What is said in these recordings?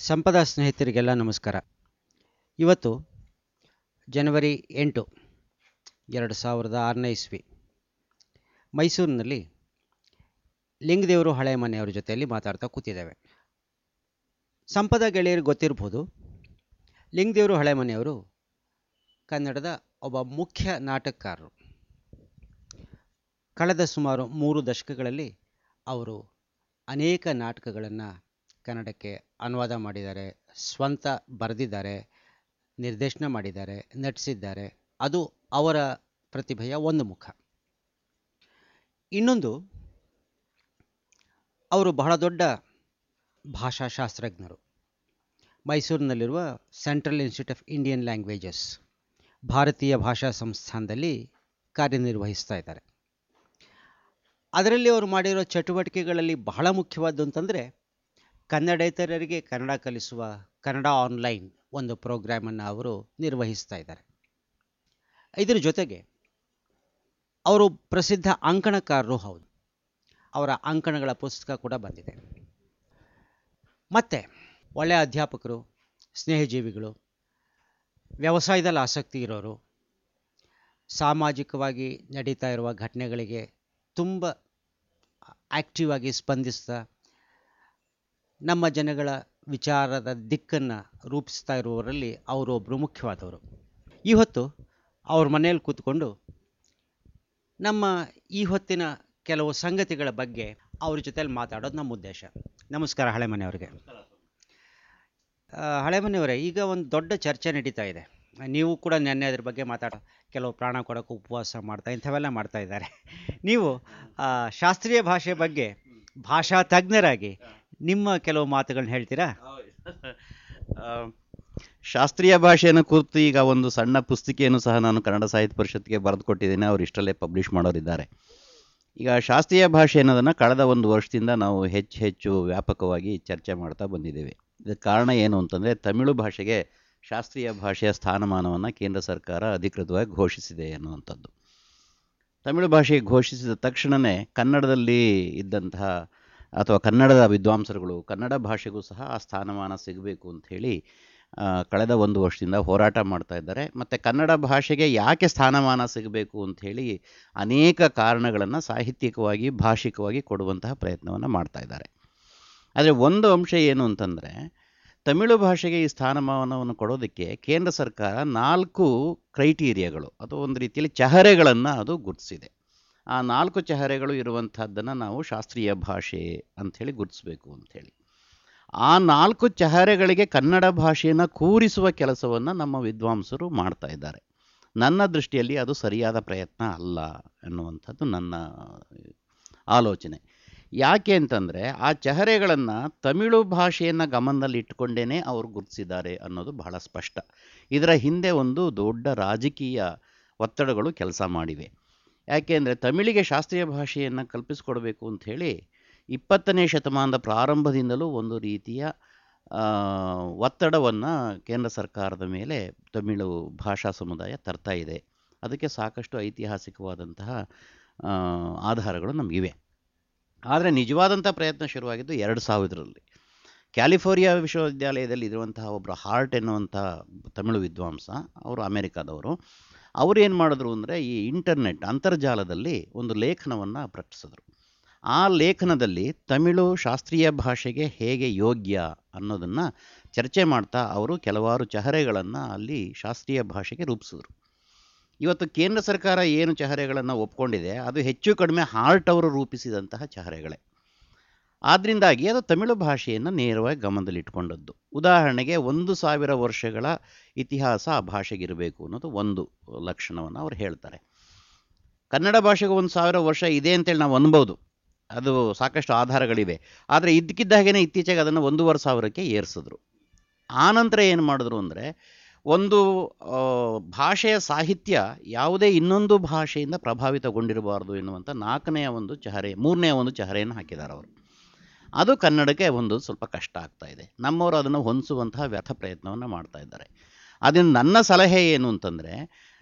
ಸಂಪದ ಸ್ನೇಹಿತರಿಗೆಲ್ಲ ನಮಸ್ಕಾರ ಇವತ್ತು ಜನವರಿ ಎಂಟು ಎರಡು ಸಾವಿರದ ಆರನೇ ಇಸ್ವಿ ಮೈಸೂರಿನಲ್ಲಿ ಲಿಂಗದೇವರು ಹಳೆ ಮನೆಯವ್ರ ಜೊತೆಯಲ್ಲಿ ಮಾತಾಡ್ತಾ ಕೂತಿದ್ದೇವೆ ಸಂಪದ ಗೆಳೆಯರಿಗೆ ಗೊತ್ತಿರ್ಬೋದು ಲಿಂಗದೇವರು ಹಳೆ ಮನೆಯವರು ಕನ್ನಡದ ಒಬ್ಬ ಮುಖ್ಯ ನಾಟಕಕಾರರು ಕಳೆದ ಸುಮಾರು ಮೂರು ದಶಕಗಳಲ್ಲಿ ಅವರು ಅನೇಕ ನಾಟಕಗಳನ್ನು ಕನ್ನಡಕ್ಕೆ ಅನುವಾದ ಮಾಡಿದ್ದಾರೆ ಸ್ವಂತ ಬರೆದಿದ್ದಾರೆ ನಿರ್ದೇಶನ ಮಾಡಿದ್ದಾರೆ ನಟಿಸಿದ್ದಾರೆ ಅದು ಅವರ ಪ್ರತಿಭೆಯ ಒಂದು ಮುಖ ಇನ್ನೊಂದು ಅವರು ಬಹಳ ದೊಡ್ಡ ಭಾಷಾಶಾಸ್ತ್ರಜ್ಞರು ಮೈಸೂರಿನಲ್ಲಿರುವ central institute of Indian languages ಭಾರತೀಯ ಭಾಷಾ ಸಂಸ್ಥಾನದಲ್ಲಿ ಕಾರ್ಯನಿರ್ವಹಿಸ್ತಾ ಇದ್ದಾರೆ ಅದರಲ್ಲಿ ಅವರು ಮಾಡಿರೋ ಚಟುವಟಿಕೆಗಳಲ್ಲಿ ಬಹಳ ಮುಖ್ಯವಾದ್ದು ಅಂತಂದರೆ ಕನ್ನಡೇತರರಿಗೆ ಕನ್ನಡ ಕಲಿಸುವ ಕನ್ನಡ ಆನ್ಲೈನ್ ಒಂದು ಪ್ರೋಗ್ರಾಮನ್ನು ಅವರು ನಿರ್ವಹಿಸ್ತಾ ಇದ್ದಾರೆ ಇದರ ಜೊತೆಗೆ ಅವರು ಪ್ರಸಿದ್ಧ ಅಂಕಣಕಾರರು ಹೌದು ಅವರ ಅಂಕಣಗಳ ಪುಸ್ತಕ ಕೂಡ ಬಂದಿದೆ ಮತ್ತು ಒಳ್ಳೆಯ ಅಧ್ಯಾಪಕರು ಸ್ನೇಹಜೀವಿಗಳು ವ್ಯವಸಾಯದಲ್ಲಿ ಆಸಕ್ತಿ ಇರೋರು ಸಾಮಾಜಿಕವಾಗಿ ನಡೀತಾ ಇರುವ ಘಟನೆಗಳಿಗೆ ತುಂಬ ಆ್ಯಕ್ಟಿವ್ ಆಗಿ ಸ್ಪಂದಿಸ್ತಾ ನಮ್ಮ ಜನಗಳ ವಿಚಾರದ ದಿಕ್ಕನ್ನು ರೂಪಿಸ್ತಾ ಇರುವವರಲ್ಲಿ ಅವರು ಒಬ್ಬರು ಮುಖ್ಯವಾದವರು ಈ ಹೊತ್ತು ಅವ್ರ ಮನೆಯಲ್ಲಿ ಕೂತ್ಕೊಂಡು ನಮ್ಮ ಈ ಹೊತ್ತಿನ ಕೆಲವು ಸಂಗತಿಗಳ ಬಗ್ಗೆ ಅವ್ರ ಜೊತೆಲಿ ಮಾತಾಡೋದು ನಮ್ಮ ಉದ್ದೇಶ ನಮಸ್ಕಾರ ಹಳೆ ಮನೆಯವ್ರಿಗೆ ಆ, ಹಳೆ ಮನೆಯವರೇ ಈಗ ಒಂದು ದೊಡ್ಡ ಚರ್ಚೆ ನಡೀತಾ ಇದೆ ನೀವು ಕೂಡ ನೆನ್ನೆ ಅದ್ರ ಬಗ್ಗೆ ಮಾತಾಡ ಕೆಲವು ಪ್ರಾಣ ಕೊಡೋಕೆ ಉಪವಾಸ ಮಾಡ್ತಾ ಇಂಥವೆಲ್ಲ ಮಾಡ್ತಾ ಇದ್ದಾರೆ ನೀವು ಆ, ಶಾಸ್ತ್ರೀಯ ಭಾಷೆ ಬಗ್ಗೆ ಭಾಷಾ ತಜ್ಞರಾಗಿ ನಿಮ್ಮ ಕೆಲವು ಮಾತುಗಳನ್ನ ಹೇಳ್ತೀರಾ ಆ, ಶಾಸ್ತ್ರೀಯ ಭಾಷೆಯನ್ನು ಕುರಿತು ಈಗ ಒಂದು ಸಣ್ಣ ಪುಸ್ತಿಕೆಯನ್ನು ಸಹ ನಾನು ಕನ್ನಡ ಸಾಹಿತ್ಯ ಪರಿಷತ್ಗೆ ಬರೆದು ಕೊಟ್ಟಿದ್ದೇನೆ ಅವರು ಇಷ್ಟಲ್ಲೇ ಪಬ್ಲಿಷ್ ಮಾಡೋರಿದ್ದಾರೆ ಈಗ ಶಾಸ್ತ್ರೀಯ ಭಾಷೆ ಅನ್ನೋದನ್ನು ಕಳೆದ ಒಂದು ವರ್ಷದಿಂದ ನಾವು ಹೆಚ್ಚು ಹೆಚ್ಚು ವ್ಯಾಪಕವಾಗಿ ಚರ್ಚೆ ಮಾಡ್ತಾ ಬಂದಿದ್ದೇವೆ ಇದಕ್ಕೆ ಕಾರಣ ಏನು ಅಂತಂದರೆ ತಮಿಳು ಭಾಷೆಗೆ ಶಾಸ್ತ್ರೀಯ ಭಾಷೆಯ ಸ್ಥಾನಮಾನವನ್ನು ಕೇಂದ್ರ ಸರ್ಕಾರ ಅಧಿಕೃತವಾಗಿ ಘೋಷಿಸಿದೆ ಅನ್ನುವಂಥದ್ದು ತಮಿಳು ಭಾಷೆಗೆ ಘೋಷಿಸಿದ ತಕ್ಷಣವೇ ಕನ್ನಡದಲ್ಲಿ ಇದ್ದಂತಹ ಅಥವಾ ಕನ್ನಡದ ವಿದ್ವಾಂಸರುಗಳು ಕನ್ನಡ ಭಾಷೆಗೂ ಸಹ ಆ ಸ್ಥಾನಮಾನ ಸಿಗಬೇಕು ಅಂತ ಹೇಳಿ ಆ, ಕಳೆದ ಒಂದು ವರ್ಷದಿಂದ ಹೋರಾಟ ಮಾಡ್ತಾ ಇದ್ದಾರೆ ಮತ್ತು ಕನ್ನಡ ಭಾಷೆಗೆ ಯಾಕೆ ಸ್ಥಾನಮಾನ ಸಿಗಬೇಕು ಅಂತ ಹೇಳಿ ಅನೇಕ ಕಾರಣಗಳನ್ನು ಸಾಹಿತ್ಯಿಕವಾಗಿ ಭಾಷಿಕವಾಗಿ ಕೊಡುವಂತಹ ಪ್ರಯತ್ನವನ್ನು ಮಾಡ್ತಾ ಇದ್ದಾರೆ ಆದರೆ ಒಂದು ಅಂಶ ಏನು ಅಂತಂದರೆ ತಮಿಳು ಭಾಷೆಗೆ ಈ ಸ್ಥಾನಮಾನವನ್ನು ಕೊಡೋದಕ್ಕೆ ಕೇಂದ್ರ ಸರ್ಕಾರ ನಾಲ್ಕು ಕ್ರೈಟೀರಿಯಾಗಳು ಅಥವಾ ಒಂದು ರೀತಿಯಲ್ಲಿ ಚಹರೆಗಳನ್ನು ಅದು ಗುರುತಿಸಿದೆ ಆ ನಾಲ್ಕು ಚಹರೆಗಳು ಇರುವಂಥದ್ದನ್ನು ನಾವು ಶಾಸ್ತ್ರೀಯ ಭಾಷೆ ಅಂಥೇಳಿ ಗುರುತಿಸ್ಬೇಕು ಅಂಥೇಳಿ ಆ ನಾಲ್ಕು ಚಹರೆಗಳಿಗೆ ಕನ್ನಡ ಭಾಷೆಯನ್ನು ಕೂರಿಸುವ ಕೆಲಸವನ್ನು ನಮ್ಮ ವಿದ್ವಾಂಸರು ಮಾಡ್ತಾ ಇದ್ದಾರೆ ನನ್ನ ದೃಷ್ಟಿಯಲ್ಲಿ ಅದು ಸರಿಯಾದ ಪ್ರಯತ್ನ ಅಲ್ಲ ಅನ್ನುವಂಥದ್ದು ನನ್ನ ಆಲೋಚನೆ ಯಾಕೆ ಅಂತಂದರೆ ಆ ಚಹರೆಗಳನ್ನು ತಮಿಳು ಭಾಷೆಯನ್ನು ಗಮನದಲ್ಲಿ ಇಟ್ಟುಕೊಂಡೇ ಅವರು ಗುರುತಿಸಿದ್ದಾರೆ ಅನ್ನೋದು ಬಹಳ ಸ್ಪಷ್ಟ ಇದರ ಹಿಂದೆ ಒಂದು ದೊಡ್ಡ ರಾಜಕೀಯ ಒತ್ತಡಗಳು ಕೆಲಸ ಮಾಡಿವೆ ಯಾಕೆಂದರೆ ತಮಿಳಿಗೆ ಶಾಸ್ತ್ರೀಯ ಭಾಷೆಯನ್ನು ಕಲ್ಪಿಸಿಕೊಡ್ಬೇಕು ಅಂಥೇಳಿ ಇಪ್ಪತ್ತನೇ ಶತಮಾನದ ಪ್ರಾರಂಭದಿಂದಲೂ ಒಂದು ರೀತಿಯ ಒತ್ತಡವನ್ನು ಕೇಂದ್ರ ಸರ್ಕಾರದ ಮೇಲೆ ತಮಿಳು ಭಾಷಾ ಸಮುದಾಯ ತರ್ತಾ ಇದೆ ಅದಕ್ಕೆ ಸಾಕಷ್ಟು ಐತಿಹಾಸಿಕವಾದಂತಹ ಆ, ಆಧಾರಗಳು ನಮಗಿವೆ ಆದರೆ ನಿಜವಾದಂಥ ಪ್ರಯತ್ನ ಶುರುವಾಗಿದ್ದು ಎರಡು ಸಾವಿರದಲ್ಲಿ ಕ್ಯಾಲಿಫೋರ್ನಿಯಾ ವಿಶ್ವವಿದ್ಯಾಲಯದಲ್ಲಿ ಇರುವಂತಹ ಒಬ್ಬರು ಹಾರ್ಟ್ ಎನ್ನುವಂಥ ತಮಿಳು ವಿದ್ವಾಂಸ ಅವರು ಅಮೆರಿಕಾದವರು ಅವರು ಏನು ಮಾಡಿದ್ರು ಅಂದರೆ ಈ ಇಂಟರ್ನೆಟ್ ಅಂತರ್ಜಾಲದಲ್ಲಿ ಒಂದು ಲೇಖನವನ್ನು ಪ್ರಕಟಿಸಿದ್ರು ಆ ಲೇಖನದಲ್ಲಿ ತಮಿಳು ಶಾಸ್ತ್ರೀಯ ಭಾಷೆಗೆ ಹೇಗೆ ಯೋಗ್ಯ ಅನ್ನೋದನ್ನು ಚರ್ಚೆ ಮಾಡ್ತಾ ಅವರು ಕೆಲವಾರು ಚಹರೆಗಳನ್ನು ಅಲ್ಲಿ ಶಾಸ್ತ್ರೀಯ ಭಾಷೆಗೆ ರೂಪಿಸಿದ್ರು ಇವತ್ತು ಕೇಂದ್ರ ಸರ್ಕಾರ ಏನು ಚಹರೆಗಳನ್ನು ಒಪ್ಕೊಂಡಿದೆ ಅದು ಹೆಚ್ಚು ಕಡಿಮೆ ಹಾರ್ಟ್ ಅವರು ರೂಪಿಸಿದಂತಹ ಚಹರೆಗಳೇ ಆದ್ದರಿಂದಾಗಿ ಅದು ತಮಿಳು ಭಾಷೆಯನ್ನು ನೇರವಾಗಿ ಗಮನದಲ್ಲಿಟ್ಕೊಂಡದ್ದು ಉದಾಹರಣೆಗೆ ಒಂದು ಸಾವಿರ ವರ್ಷಗಳ ಇತಿಹಾಸ ಆ ಭಾಷೆಗಿರಬೇಕು ಅನ್ನೋದು ಒಂದು ಲಕ್ಷಣವನ್ನು ಅವ್ರು ಹೇಳ್ತಾರೆ ಕನ್ನಡ ಭಾಷೆಗೆ ಒಂದು ಸಾವಿರ ವರ್ಷ ಇದೆ ಅಂತೇಳಿ ನಾವು ಅನ್ಬೋದು ಅದು ಸಾಕಷ್ಟು ಆಧಾರಗಳಿವೆ ಆದರೆ ಇದ್ದಕ್ಕಿದ್ದಾಗೇ ಇತ್ತೀಚೆಗೆ ಅದನ್ನು ಒಂದೂವರೆ ಸಾವಿರಕ್ಕೆ ಏರಿಸಿದ್ರು ಆನಂತರ ಏನು ಮಾಡಿದ್ರು ಅಂದರೆ ಒಂದು ಆ, ಭಾಷೆಯ ಸಾಹಿತ್ಯ ಯಾವುದೇ ಇನ್ನೊಂದು ಭಾಷೆಯಿಂದ ಪ್ರಭಾವಿತಗೊಂಡಿರಬಾರ್ದು ಎನ್ನುವಂಥ ನಾಲ್ಕನೆಯ ಒಂದು ಚಹರೆ ಮೂರನೆಯ ಒಂದು ಚಹರೆಯನ್ನು ಹಾಕಿದ್ದಾರೆ ಅವರು ಅದು ಕನ್ನಡಕ್ಕೆ ಒಂದು ಸ್ವಲ್ಪ ಕಷ್ಟ ಆಗ್ತಾ ಇದೆ ನಮ್ಮವರು ಅದನ್ನು ಹೊಂದಿಸುವಂತಹ ವ್ಯರ್ಥ ಪ್ರಯತ್ನವನ್ನು ಮಾಡ್ತಾ ಇದ್ದಾರೆ ಅದರಿಂದ ನನ್ನ ಸಲಹೆ ಏನು ಅಂತಂದರೆ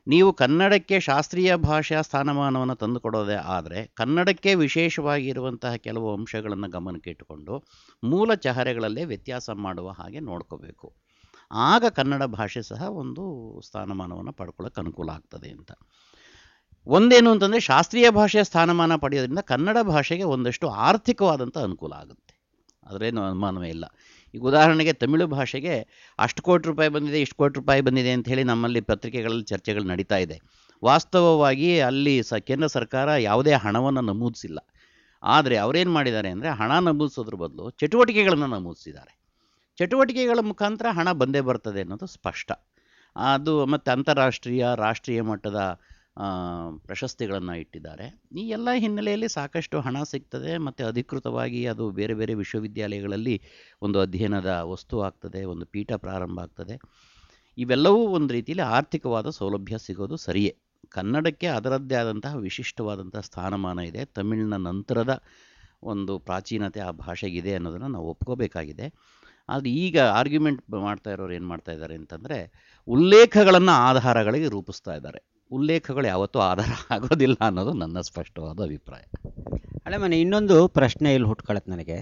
ನೀವು ಕನ್ನಡಕ್ಕೆ ಶಾಸ್ತ್ರೀಯ ಭಾಷಾ ಸ್ಥಾನಮಾನವನ್ನು ತಂದುಕೊಡೋದೇ ಆದರೆ ಕನ್ನಡಕ್ಕೆ ವಿಶೇಷವಾಗಿರುವಂತಹ ಕೆಲವು ಅಂಶಗಳನ್ನು ಗಮನಕ್ಕೆ ಇಟ್ಟುಕೊಂಡು ಮೂಲ ಚಹರೆಗಳಲ್ಲೇ ವ್ಯತ್ಯಾಸ ಮಾಡುವ ಹಾಗೆ ನೋಡ್ಕೋಬೇಕು ಆಗ ಕನ್ನಡ ಭಾಷೆ ಸಹ ಒಂದು ಸ್ಥಾನಮಾನವನ್ನು ಪಡ್ಕೊಳ್ಳೋಕೆ ಅನುಕೂಲ ಆಗ್ತದೆ ಅಂತ ಒಂದೇನು ಅಂತಂದರೆ ಶಾಸ್ತ್ರೀಯ ಭಾಷೆಯ ಸ್ಥಾನಮಾನ ಪಡೆಯೋದ್ರಿಂದ ಕನ್ನಡ ಭಾಷೆಗೆ ಒಂದಷ್ಟು ಆರ್ಥಿಕವಾದಂಥ ಅನುಕೂಲ ಆಗುತ್ತೆ ಅದರೇನು ಅನುಮಾನವೇ ಇಲ್ಲ ಈಗ ಉದಾಹರಣೆಗೆ ತಮಿಳು ಭಾಷೆಗೆ ಅಷ್ಟು ಕೋಟಿ ರೂಪಾಯಿ ಬಂದಿದೆ ಇಷ್ಟು ಕೋಟಿ ರೂಪಾಯಿ ಬಂದಿದೆ ಅಂತ ಹೇಳಿ ನಮ್ಮಲ್ಲಿ ಪತ್ರಿಕೆಗಳಲ್ಲಿ ಚರ್ಚೆಗಳು ನಡೀತಾ ಇದೆ ವಾಸ್ತವವಾಗಿ ಅಲ್ಲಿ ಸ ಕೇಂದ್ರ ಸರ್ಕಾರ ಯಾವುದೇ ಹಣವನ್ನು ನಮೂದಿಸಿಲ್ಲ ಆದರೆ ಅವರೇನು ಮಾಡಿದ್ದಾರೆ ಅಂದರೆ ಹಣ ನಮೂದಿಸೋದ್ರ ಬದಲು ಚಟುವಟಿಕೆಗಳನ್ನು ನಮೂದಿಸಿದ್ದಾರೆ ಚಟುವಟಿಕೆಗಳ ಮುಖಾಂತರ ಹಣ ಬಂದೇ ಬರ್ತದೆ ಅನ್ನೋದು ಸ್ಪಷ್ಟ ಅದು ಮತ್ತು ಅಂತಾರಾಷ್ಟ್ರೀಯ ರಾಷ್ಟ್ರೀಯ ಮಟ್ಟದ ಪ್ರಶಸ್ತಿಗಳನ್ನು ಇಟ್ಟಿದ್ದಾರೆ ಈ ಎಲ್ಲ ಹಿನ್ನೆಲೆಯಲ್ಲಿ ಸಾಕಷ್ಟು ಹಣ ಸಿಗ್ತದೆ ಮತ್ತು ಅಧಿಕೃತವಾಗಿ ಅದು ಬೇರೆ ಬೇರೆ ವಿಶ್ವವಿದ್ಯಾಲಯಗಳಲ್ಲಿ ಒಂದು ಅಧ್ಯಯನದ ವಸ್ತು ಆಗ್ತದೆ ಒಂದು ಪೀಠ ಪ್ರಾರಂಭ ಆಗ್ತದೆ ಇವೆಲ್ಲವೂ ಒಂದು ರೀತಿಯಲ್ಲಿ ಆರ್ಥಿಕವಾದ ಸೌಲಭ್ಯ ಸಿಗೋದು ಸರಿಯೇ ಕನ್ನಡಕ್ಕೆ ಅದರದ್ದೇ ಆದಂತಹ ವಿಶಿಷ್ಟವಾದಂತಹ ಸ್ಥಾನಮಾನ ಇದೆ ತಮಿಳಿನ ನಂತರದ ಒಂದು ಪ್ರಾಚೀನತೆ ಆ ಭಾಷೆಗಿದೆ ಅನ್ನೋದನ್ನು ನಾವು ಒಪ್ಕೋಬೇಕಾಗಿದೆ ಆದರೆ ಈಗ ಆರ್ಗ್ಯುಮೆಂಟ್ ಮಾಡ್ತಾ ಇರೋರು ಏನು ಮಾಡ್ತಾ ಇದ್ದಾರೆ ಅಂತಂದರೆ ಉಲ್ಲೇಖಗಳನ್ನು ಆಧಾರಗಳಿಗೆ ರೂಪಿಸ್ತಾ ಇದ್ದಾರೆ ಉಲ್ಲೇಖಗಳು ಯಾವತ್ತೂ ಆಧಾರ ಆಗೋದಿಲ್ಲ ಅನ್ನೋದು ನನ್ನ ಸ್ಪಷ್ಟವಾದ ಅಭಿಪ್ರಾಯ ಹಳೆ ಮನೆ ಇನ್ನೊಂದು ಪ್ರಶ್ನೆ ಇಲ್ಲಿ ಹುಟ್ಕೊಳತ್ತೆ ನನಗೆ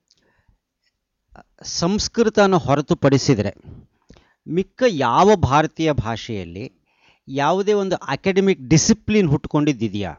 ಸಂಸ್ಕೃತನ ಹೊರತುಪಡಿಸಿದರೆ ಮಿಕ್ಕ ಯಾವ ಭಾರತೀಯ ಭಾಷೆಯಲ್ಲಿ ಯಾವುದೇ ಒಂದು ಅಕಾಡೆಮಿಕ್ ಡಿಸಿಪ್ಲಿನ್ ಹುಟ್ಕೊಂಡಿದ್ದಿದೆಯಾ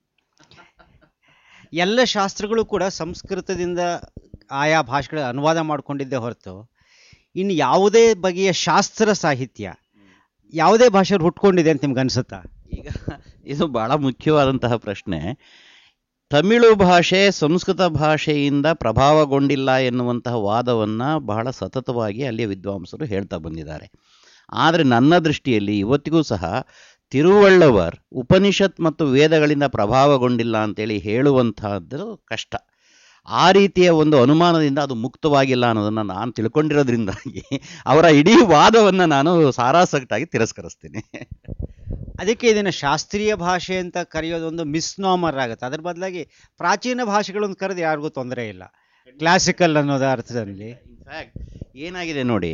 ಎಲ್ಲ ಶಾಸ್ತ್ರಗಳು ಕೂಡ ಸಂಸ್ಕೃತದಿಂದ ಆಯಾ ಭಾಷೆಗಳ ಅನುವಾದ ಮಾಡಿಕೊಂಡಿದ್ದೇ ಹೊರತು ಇನ್ನು ಯಾವುದೇ ಬಗೆಯ ಶಾಸ್ತ್ರ ಸಾಹಿತ್ಯ ಯಾವುದೇ ಭಾಷೆಯಲ್ಲಿ ಹುಟ್ಕೊಂಡಿದೆ ಅಂತ ನಿಮ್ಗೆ ಅನ್ಸುತ್ತಾ ಈಗ ಇದು ಬಹಳ ಮುಖ್ಯವಾದಂತಹ ಪ್ರಶ್ನೆ ತಮಿಳು ಭಾಷೆ ಸಂಸ್ಕೃತ ಭಾಷೆಯಿಂದ ಪ್ರಭಾವಗೊಂಡಿಲ್ಲ ಎನ್ನುವಂತಹ ವಾದವನ್ನು ಬಹಳ ಸತತವಾಗಿ ಅಲ್ಲಿಯ ವಿದ್ವಾಂಸರು ಹೇಳ್ತಾ ಬಂದಿದ್ದಾರೆ ಆದರೆ ನನ್ನ ದೃಷ್ಟಿಯಲ್ಲಿ ಇವತ್ತಿಗೂ ಸಹ ತಿರುವಳ್ಳವರ್ ಉಪನಿಷತ್ ಮತ್ತು ವೇದಗಳಿಂದ ಪ್ರಭಾವಗೊಂಡಿಲ್ಲ ಅಂತೇಳಿ ಹೇಳುವಂತಹದ್ದು ಕಷ್ಟ ಆ ರೀತಿಯ ಒಂದು ಅನುಮಾನದಿಂದ ಅದು ಮುಕ್ತವಾಗಿಲ್ಲ ಅನ್ನೋದನ್ನು ನಾನು ತಿಳ್ಕೊಂಡಿರೋದ್ರಿಂದಾಗಿ ಅವರ ಇಡೀ ವಾದವನ್ನು ನಾನು ಸಾರಾಸಗಟಾಗಿ ತಿರಸ್ಕರಿಸ್ತೀನಿ ಅದಕ್ಕೆ ಇದನ್ನು ಶಾಸ್ತ್ರೀಯ ಭಾಷೆ ಅಂತ ಕರೆಯೋದೊಂದು ಮಿಸ್ನಾಮರ್ ಆಗುತ್ತೆ ಅದ್ರ ಬದಲಾಗಿ ಪ್ರಾಚೀನ ಭಾಷೆಗಳನ್ನು ಕರೆದು ಯಾರಿಗೂ ತೊಂದರೆ ಇಲ್ಲ ಕ್ಲಾಸಿಕಲ್ ಅನ್ನೋದ ಅರ್ಥದಲ್ಲಿ ಇನ್ಫ್ಯಾಕ್ಟ್ ಏನಾಗಿದೆ ನೋಡಿ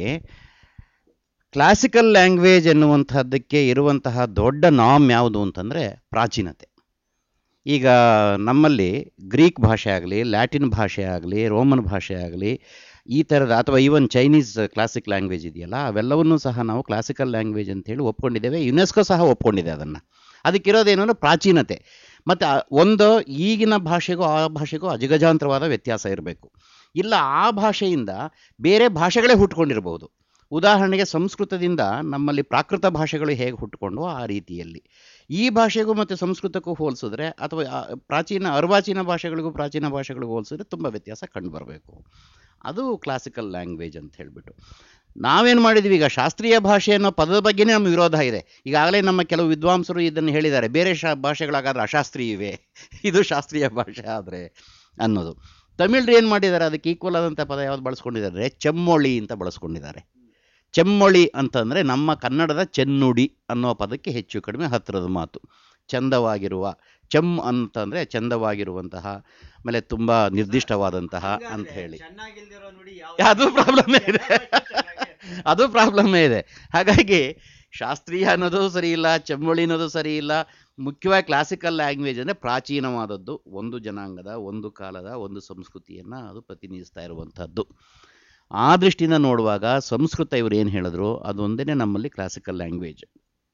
ಕ್ಲಾಸಿಕಲ್ ಲ್ಯಾಂಗ್ವೇಜ್ ಎನ್ನುವಂತಹದ್ದಕ್ಕೆ ಇರುವಂತಹ ದೊಡ್ಡ ನಾಮ್ ಯಾವುದು ಅಂತಂದರೆ ಪ್ರಾಚೀನತೆ ಈಗ ನಮ್ಮಲ್ಲಿ ಗ್ರೀಕ್ ಭಾಷೆ ಆಗಲಿ ಲ್ಯಾಟಿನ್ ಭಾಷೆ ಆಗಲಿ ರೋಮನ್ ಭಾಷೆ ಆಗಲಿ ಈ ಥರದ ಅಥವಾ ಈವನ್ ಚೈನೀಸ್ ಕ್ಲಾಸಿಕ್ ಲ್ಯಾಂಗ್ವೇಜ್ ಇದೆಯಲ್ಲ ಅವೆಲ್ಲವನ್ನೂ ಸಹ ನಾವು ಕ್ಲಾಸಿಕಲ್ ಲ್ಯಾಂಗ್ವೇಜ್ ಅಂತೇಳಿ ಒಪ್ಕೊಂಡಿದ್ದೇವೆ ಯುನೆಸ್ಕೋ ಸಹ ಒಪ್ಕೊಂಡಿದೆ ಅದನ್ನು ಅದಕ್ಕಿರೋದೇನು ಅಂದರೆ ಪ್ರಾಚೀನತೆ ಮತ್ತು ಒಂದು ಈಗಿನ ಭಾಷೆಗೂ ಆ ಭಾಷೆಗೂ ಅಜಗಜಾಂತರವಾದ ವ್ಯತ್ಯಾಸ ಇರಬೇಕು ಇಲ್ಲ ಆ ಭಾಷೆಯಿಂದ ಬೇರೆ ಭಾಷೆಗಳೇ ಹುಟ್ಕೊಂಡಿರ್ಬೋದು ಉದಾಹರಣೆಗೆ ಸಂಸ್ಕೃತದಿಂದ ನಮ್ಮಲ್ಲಿ ಪ್ರಾಕೃತ ಭಾಷೆಗಳು ಹೇಗೆ ಹುಟ್ಟುಕೊಂಡು ಆ ರೀತಿಯಲ್ಲಿ ಈ ಭಾಷೆಗೂ ಮತ್ತು ಸಂಸ್ಕೃತಕ್ಕೂ ಹೋಲಿಸಿದ್ರೆ ಅಥವಾ ಆ ಪ್ರಾಚೀನ ಅರ್ವಾಚೀನ ಭಾಷೆಗಳಿಗೂ ಪ್ರಾಚೀನ ಭಾಷೆಗಳಿಗೂ ಹೋಲಿಸಿದ್ರೆ ತುಂಬ ವ್ಯತ್ಯಾಸ ಕಂಡುಬರಬೇಕು ಅದು ಕ್ಲಾಸಿಕಲ್ ಲ್ಯಾಂಗ್ವೇಜ್ ಅಂತ ಹೇಳಿಬಿಟ್ಟು ನಾವೇನು ಮಾಡಿದ್ವಿ ಈಗ ಶಾಸ್ತ್ರೀಯ ಭಾಷೆ ಅನ್ನೋ ಪದದ ಬಗ್ಗೆನೇ ನಮ್ಮ ವಿರೋಧ ಇದೆ ಈಗಾಗಲೇ ನಮ್ಮ ಕೆಲವು ವಿದ್ವಾಂಸರು ಇದನ್ನು ಹೇಳಿದ್ದಾರೆ ಬೇರೆ ಶಾ ಭಾಷೆಗಳಾಗಾದ್ರೆ ಅಶಾಸ್ತ್ರೀಯವೇ ಇದು ಶಾಸ್ತ್ರೀಯ ಭಾಷೆ ಆದರೆ ಅನ್ನೋದು ತಮಿಳ್ರು ಏನು ಮಾಡಿದ್ದಾರೆ ಅದಕ್ಕೆ ಈಕ್ವಲ್ ಆದಂಥ ಪದ ಯಾವ್ದು ಬಳಸ್ಕೊಂಡಿದ್ದಾರೆ ಚೆಮ್ಮೊಳಿ ಅಂತ ಬಳಸ್ಕೊಂಡಿದ್ದಾರೆ ಚೆಮ್ಮೊಳಿ ಅಂತಂದರೆ ನಮ್ಮ ಕನ್ನಡದ ಚೆನ್ನುಡಿ ಅನ್ನೋ ಪದಕ್ಕೆ ಹೆಚ್ಚು ಕಡಿಮೆ ಹತ್ತಿರದ ಮಾತು ಚಂದವಾಗಿರುವ ಚೆಮ್ ಅಂತಂದರೆ ಚಂದವಾಗಿರುವಂತಹ ಆಮೇಲೆ ತುಂಬ ನಿರ್ದಿಷ್ಟವಾದಂತಹ ಅಂತ ಹೇಳಿ ಅದು ಪ್ರಾಬ್ಲಮ್ ಇದೆ ಅದು ಪ್ರಾಬ್ಲಮ್ಮೇ ಇದೆ ಹಾಗಾಗಿ ಶಾಸ್ತ್ರೀಯ ಅನ್ನೋದು ಸರಿ ಇಲ್ಲ ಚೆಮ್ಮೊಳಿ ಅನ್ನೋದು ಸರಿ ಇಲ್ಲ ಮುಖ್ಯವಾಗಿ ಕ್ಲಾಸಿಕಲ್ ಲ್ಯಾಂಗ್ವೇಜ್ ಅಂದರೆ ಪ್ರಾಚೀನವಾದದ್ದು ಒಂದು ಜನಾಂಗದ ಒಂದು ಕಾಲದ ಒಂದು ಸಂಸ್ಕೃತಿಯನ್ನು ಅದು ಪ್ರತಿನಿಧಿಸ್ತಾ ಇರುವಂಥದ್ದು ಆ ದೃಷ್ಟಿಯಿಂದ ನೋಡುವಾಗ ಸಂಸ್ಕೃತ ಇವರು ಏನು ಹೇಳಿದ್ರು ಅದೊಂದೇ ನಮ್ಮಲ್ಲಿ ಕ್ಲಾಸಿಕಲ್ ಲ್ಯಾಂಗ್ವೇಜ್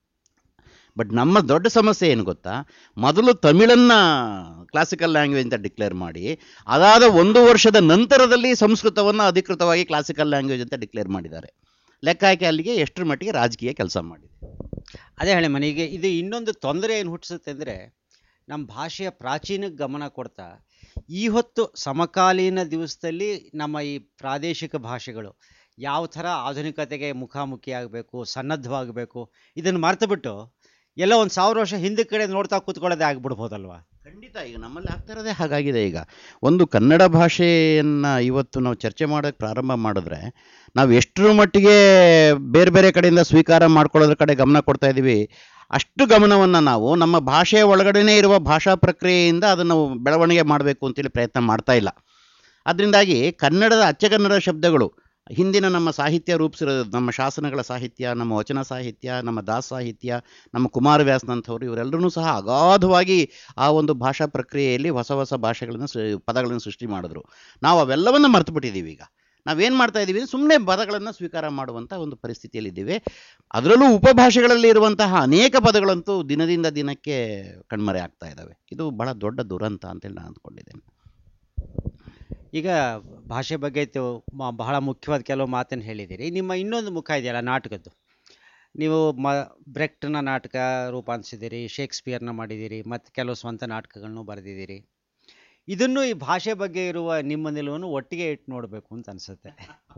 ಬಟ್ ನಮ್ಮ ದೊಡ್ಡ ಸಮಸ್ಯೆ ಏನು ಗೊತ್ತಾ ಮೊದಲು ತಮಿಳನ್ನ ಕ್ಲಾಸಿಕಲ್ ಲ್ಯಾಂಗ್ವೇಜ್ ಅಂತ ಡಿಕ್ಲೇರ್ ಮಾಡಿ ಅದಾದ ಒಂದು ವರ್ಷದ ನಂತರದಲ್ಲಿ ಸಂಸ್ಕೃತವನ್ನು ಅಧಿಕೃತವಾಗಿ ಕ್ಲಾಸಿಕಲ್ ಲ್ಯಾಂಗ್ವೇಜ್ ಅಂತ ಡಿಕ್ಲೇರ್ ಮಾಡಿದ್ದಾರೆ ಲೆಕ್ಕ ಹಾಕಿ ಅಲ್ಲಿಗೆ ಎಷ್ಟರ ಮಟ್ಟಿಗೆ ರಾಜಕೀಯ ಕೆಲಸ ಮಾಡಿದೆ ಅದೇ ಹೇಳಿ ಮನೆಗೆ ಇದು ಇನ್ನೊಂದು ತೊಂದರೆ ಏನು ಹುಟ್ಟಿಸುತ್ತೆ ಅಂದರೆ ನಮ್ಮ ಭಾಷೆಯ ಪ್ರಾಚೀನಕ್ಕೆ ಗಮನ ಕೊಡ್ತಾ ಈ ಹೊತ್ತು ಸಮಕಾಲೀನ ದಿವಸದಲ್ಲಿ ನಮ್ಮ ಈ ಪ್ರಾದೇಶಿಕ ಭಾಷೆಗಳು ಯಾವ ಥರ ಆಧುನಿಕತೆಗೆ ಮುಖಾಮುಖಿ ಆಗಬೇಕು ಸನ್ನದ್ಧವಾಗಬೇಕು ಇದನ್ನು ಮರೆತುಬಿಟ್ಟು ಎಲ್ಲ ಒಂದು ಸಾವಿರ ವರ್ಷ ಹಿಂದೆ ಕಡೆ ನೋಡ್ತಾ ಕೂತ್ಕೊಳ್ಳೋದೇ ಆಗ್ಬಿಡ್ಬೋದಲ್ವಾ ಖಂಡಿತ ಈಗ ನಮ್ಮಲ್ಲಿ ಆಗ್ತಾ ಇರೋದೇ ಹಾಗಾಗಿದೆ ಈಗ ಒಂದು ಕನ್ನಡ ಭಾಷೆಯನ್ನು ಇವತ್ತು ನಾವು ಚರ್ಚೆ ಮಾಡೋಕ್ಕೆ ಪ್ರಾರಂಭ ಮಾಡಿದ್ರೆ ನಾವು ಎಷ್ಟರ ಮಟ್ಟಿಗೆ ಬೇರೆ ಬೇರೆ ಕಡೆಯಿಂದ ಸ್ವೀಕಾರ ಮಾಡ್ಕೊಳ್ಳೋದ್ರ ಕಡೆ ಗಮನ ಕೊಡ್ತಾ ಇದ್ದೀವಿ ಅಷ್ಟು ಗಮನವನ್ನು ನಾವು ನಮ್ಮ ಭಾಷೆಯ ಒಳಗಡೆನೇ ಇರುವ ಭಾಷಾ ಪ್ರಕ್ರಿಯೆಯಿಂದ ಅದನ್ನು ಬೆಳವಣಿಗೆ ಮಾಡಬೇಕು ಅಂತೇಳಿ ಪ್ರಯತ್ನ ಮಾಡ್ತಾ ಇಲ್ಲ ಅದರಿಂದಾಗಿ ಕನ್ನಡದ ಅಚ್ಚಗನ್ನಡ ಶಬ್ದಗಳು ಹಿಂದಿನ ನಮ್ಮ ಸಾಹಿತ್ಯ ರೂಪಿಸಿರೋ ನಮ್ಮ ಶಾಸನಗಳ ಸಾಹಿತ್ಯ ನಮ್ಮ ವಚನ ಸಾಹಿತ್ಯ ನಮ್ಮ ದಾಸ ಸಾಹಿತ್ಯ ನಮ್ಮ ಕುಮಾರವ್ಯಾಸನಂಥವ್ರು ಇವರೆಲ್ಲರೂ ಸಹ ಅಗಾಧವಾಗಿ ಆ ಒಂದು ಭಾಷಾ ಪ್ರಕ್ರಿಯೆಯಲ್ಲಿ ಹೊಸ ಹೊಸ ಭಾಷೆಗಳನ್ನು ಸೃ- ಪದಗಳನ್ನು ಸೃಷ್ಟಿ ಮಾಡಿದ್ರು ನಾವು ಅವೆಲ್ಲವನ್ನು ಮರ್ತು ಬಿಟ್ಟಿದ್ದೀವಿ ಈಗ ನಾವೇನು ಮಾಡ್ತಾ ಇದ್ದೀವಿ ಸುಮ್ಮನೆ ಪದಗಳನ್ನು ಸ್ವೀಕಾರ ಮಾಡುವಂಥ ಒಂದು ಪರಿಸ್ಥಿತಿಯಲ್ಲಿದ್ದೀವಿ ಅದರಲ್ಲೂ ಉಪಭಾಷೆಗಳಲ್ಲಿ ಇರುವಂತಹ ಅನೇಕ ಪದಗಳಂತೂ ದಿನದಿಂದ ದಿನಕ್ಕೆ ಕಣ್ಮರೆ ಆಗ್ತಾ ಇದ್ದಾವೆ ಇದು ಬಹಳ ದೊಡ್ಡ ದುರಂತ ಅಂತೇಳಿ ನಾನು ಅಂದ್ಕೊಂಡಿದ್ದೇನೆ ಈಗ ಭಾಷೆ ಬಗ್ಗೆ ತು- ಮ- ಬಹಳ ಮುಖ್ಯವಾದ ಕೆಲವು ಮಾತನ್ನು ಹೇಳಿದ್ದೀರಿ ನಿಮ್ಮ ಇನ್ನೊಂದು ಮುಖ ಇದೆಯಲ್ಲ ನಾಟಕದ್ದು ನೀವು ಮ ಬ್ರೆಕ್ಟ್ನ ನಾಟಕ ರೂಪಾಂತರಿಸಿದ್ದೀರಿ ಶೇಕ್ಸ್ಪಿಯರ್ನ ಮಾಡಿದ್ದೀರಿ ಮತ್ತು ಕೆಲವು ಸ್ವಂತ ನಾಟಕಗಳನ್ನು ಬರೆದಿದ್ದೀರಿ ಇದನ್ನು ಈ ಭಾಷೆ ಬಗ್ಗೆ ಇರುವ ನಿಮ್ಮ ನಿಲುವನ್ನು ಒಟ್ಟಿಗೆ ಇಟ್ಟು ನೋಡಬೇಕು ಅಂತ ಅನಿಸುತ್ತೆ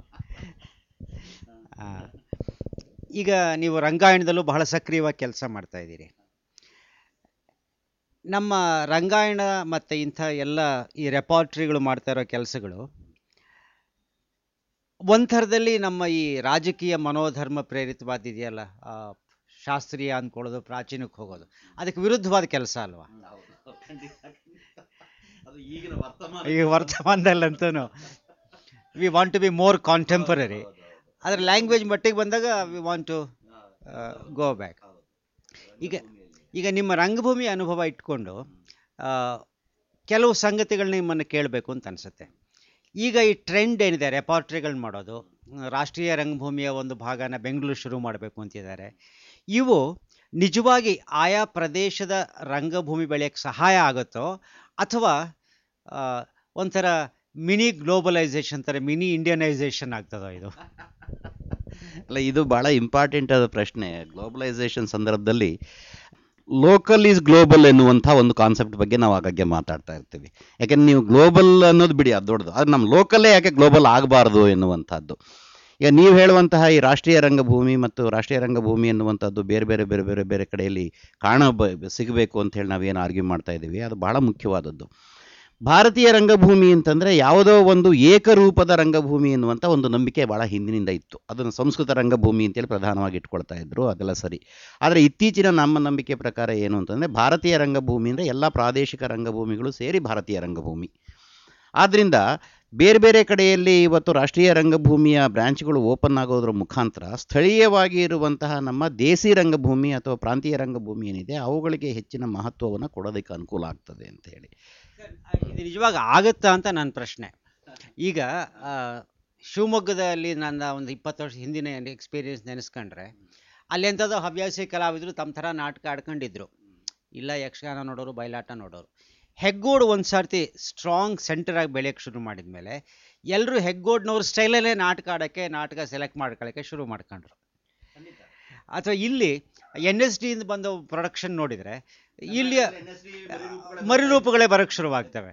ಆ, ಈಗ ನೀವು ರಂಗಾಯಣದಲ್ಲೂ ಬಹಳ ಸಕ್ರಿಯವಾಗಿ ಕೆಲಸ ಮಾಡ್ತಾ ಇದ್ದೀರಿ ನಮ್ಮ ರಂಗಾಯಣ ಮತ್ತು ಇಂಥ ಎಲ್ಲ ಈ ರೆಪಾರ್ಟ್ರಿಗಳು ಮಾಡ್ತಾ ಇರೋ ಕೆಲಸಗಳು ಒಂಥರದಲ್ಲಿ ನಮ್ಮ ಈ ರಾಜಕೀಯ ಮನೋಧರ್ಮ ಪ್ರೇರಿತವಾದಿದೆಯಲ್ಲ ಆ, ಶಾಸ್ತ್ರೀಯ ಅಂದ್ಕೊಳ್ಳೋದು ಪ್ರಾಚೀನಕ್ಕೆ ಹೋಗೋದು ಅದಕ್ಕೆ ವಿರುದ್ಧವಾದ ಕೆಲಸ ಅಲ್ವಾ ಈಗ ವರ್ತಮಾನದಲ್ಲಂತೂ we want to be more contemporary ಅದರ ಲ್ಯಾಂಗ್ವೇಜ್ ಮಟ್ಟಿಗೆ ಬಂದಾಗ we want to go back ಈಗ ಈಗ ನಿಮ್ಮ ರಂಗಭೂಮಿ ಅನುಭವ ಇಟ್ಕೊಂಡು ಆ, ಕೆಲವು ಸಂಗತಿಗಳನ್ನ ನಿಮ್ಮನ್ನು ಕೇಳಬೇಕು ಅಂತ ಅನಿಸುತ್ತೆ ಈಗ ಈ ಟ್ರೆಂಡ್ ಏನಿದೆ ರೆಪಾರ್ಟ್ರಿಗಳನ್ನ ಮಾಡೋದು ಆ, ರಾಷ್ಟ್ರೀಯ ರಂಗಭೂಮಿಯ ಒಂದು ಭಾಗನ ಬೆಂಗಳೂರು ಶುರು ಮಾಡಬೇಕು ಅಂತಿದ್ದಾರೆ ಇವು ನಿಜವಾಗಿ ಆಯಾ ಪ್ರದೇಶದ ರಂಗಭೂಮಿ ಬೆಳೆಯೋಕ್ಕೆ ಸಹಾಯ ಆಗುತ್ತೋ ಅಥವಾ ಆ, ಒಂಥರ ಮಿನಿ ಗ್ಲೋಬಲೈಸೇಷನ್ ಥರ ಮಿನಿ ಇಂಡಿಯನೈಸೇಷನ್ ಆಗ್ತದೋ ಇದು ಅಲ್ಲ ಇದು ಬಹಳ ಇಂಪಾರ್ಟೆಂಟ್ ಆದ ಪ್ರಶ್ನೆ ಗ್ಲೋಬಲೈಸೇಷನ್ ಸಂದರ್ಭದಲ್ಲಿ ಲೋಕಲ್ ಈಸ್ ಗ್ಲೋಬಲ್ ಎನ್ನುವಂಥ ಒಂದು ಕಾನ್ಸೆಪ್ಟ್ ಬಗ್ಗೆ ನಾವು ಆಗಾಗ್ಗೆ ಮಾತಾಡ್ತಾ ಇರ್ತೀವಿ ಯಾಕೆಂದ್ರೆ ನೀವು ಗ್ಲೋಬಲ್ ಅನ್ನೋದು ಬಿಡಿ ಅದು ದೊಡ್ಡದು ಅದು ನಮ್ಮ ಲೋಕಲ್ಲೇ ಯಾಕೆ ಗ್ಲೋಬಲ್ ಆಗಬಾರ್ದು ಎನ್ನುವಂಥದ್ದು ಈಗ ನೀವು ಹೇಳುವಂತಹ ಈ ರಾಷ್ಟ್ರೀಯ ರಂಗಭೂಮಿ ಮತ್ತು ರಾಷ್ಟ್ರೀಯ ರಂಗಭೂಮಿ ಎನ್ನುವಂಥದ್ದು ಬೇರೆ ಬೇರೆ ಬೇರೆ ಬೇರೆ ಬೇರೆ ಕಡೆಯಲ್ಲಿ ಕಾಣ ಬ- ಸಿಗಬೇಕು ಅಂತ ಹೇಳಿ ನಾವೇನು ಆರ್ಗ್ಯೂ ಮಾಡ್ತಾ ಇದ್ದೀವಿ ಅದು ಬಹಳ ಮುಖ್ಯವಾದದ್ದು ಭಾರತೀಯ ರಂಗಭೂಮಿ ಅಂತಂದರೆ ಯಾವುದೋ ಒಂದು ಏಕರೂಪದ ರಂಗಭೂಮಿ ಎನ್ನುವಂಥ ಒಂದು ನಂಬಿಕೆ ಭಾಳ ಹಿಂದಿನಿಂದ ಇತ್ತು ಅದನ್ನು ಸಂಸ್ಕೃತ ರಂಗಭೂಮಿ ಅಂತೇಳಿ ಪ್ರಧಾನವಾಗಿ ಇಟ್ಕೊಳ್ತಾ ಇದ್ರು ಅದೆಲ್ಲ ಸರಿ ಆದರೆ ಇತ್ತೀಚಿನ ನಮ್ಮ ನಂಬಿಕೆ ಪ್ರಕಾರ ಏನು ಅಂತಂದರೆ ಭಾರತೀಯ ರಂಗಭೂಮಿ ಅಂದರೆ ಎಲ್ಲ ಪ್ರಾದೇಶಿಕ ರಂಗಭೂಮಿಗಳು ಸೇರಿ ಭಾರತೀಯ ರಂಗಭೂಮಿ ಆದ್ದರಿಂದ ಬೇರೆ ಬೇರೆ ಕಡೆಯಲ್ಲಿ ಇವತ್ತು ರಾಷ್ಟ್ರೀಯ ರಂಗಭೂಮಿಯ ಬ್ರಾಂಚ್ಗಳು ಓಪನ್ ಆಗೋದ್ರ ಮುಖಾಂತರ ಸ್ಥಳೀಯವಾಗಿ ಇರುವಂತಹ ನಮ್ಮ ದೇಸಿ ರಂಗಭೂಮಿ ಅಥವಾ ಪ್ರಾಂತೀಯ ರಂಗಭೂಮಿ ಏನಿದೆ ಅವುಗಳಿಗೆ ಹೆಚ್ಚಿನ ಮಹತ್ವವನ್ನು ಕೊಡೋದಕ್ಕೆ ಅನುಕೂಲ ಆಗ್ತದೆ ಅಂತ ಹೇಳಿ ಇದು ನಿಜವಾಗ ಆಗುತ್ತಾ ಅಂತ ನನ್ನ ಪ್ರಶ್ನೆ ಈಗ ಆ, ಶಿವಮೊಗ್ಗದಲ್ಲಿ ನನ್ನ ಒಂದು ಇಪ್ಪತ್ತು ವರ್ಷ ಹಿಂದಿನ ಎಕ್ಸ್ಪೀರಿಯನ್ಸ್ ನೆನೆಸ್ಕೊಂಡ್ರೆ ಅಲ್ಲಿ ಎಂಥದೋ ಹವ್ಯಾಸಿ ಕಲಾವಿದರು ತಮ್ಮ ಥರ ನಾಟಕ ಆಡ್ಕೊಂಡಿದ್ರು ಇಲ್ಲ ಯಕ್ಷಗಾನ ನೋಡೋರು ಬಯಲಾಟ ನೋಡೋರು ಹೆಗ್ಗೋಡು ಒಂದು ಸರ್ತಿ ಸ್ಟ್ರಾಂಗ್ ಸೆಂಟರಾಗಿ ಬೆಳೆಯೋಕ್ಕೆ ಶುರು ಮಾಡಿದ ಮೇಲೆ ಎಲ್ಲರೂ ಹೆಗ್ಗೋಡ್ನವ್ರ ಸ್ಟೈಲಲ್ಲೇ ನಾಟಕ ಆಡೋಕ್ಕೆ ನಾಟಕ ಸೆಲೆಕ್ಟ್ ಮಾಡ್ಕೊಳ್ಳೋಕ್ಕೆ ಶುರು ಮಾಡ್ಕೊಂಡ್ರು ಅಥವಾ ಇಲ್ಲಿ ಎನ್ ಎಸ್ ಡಿಯಿಂದ ಬಂದ ಪ್ರೊಡಕ್ಷನ್ ನೋಡಿದರೆ ಇಲ್ಲಿಯ ಮರುರೂಪಗಳೇ ಬರೋಕ್ಕೆ ಶುರುವಾಗ್ತವೆ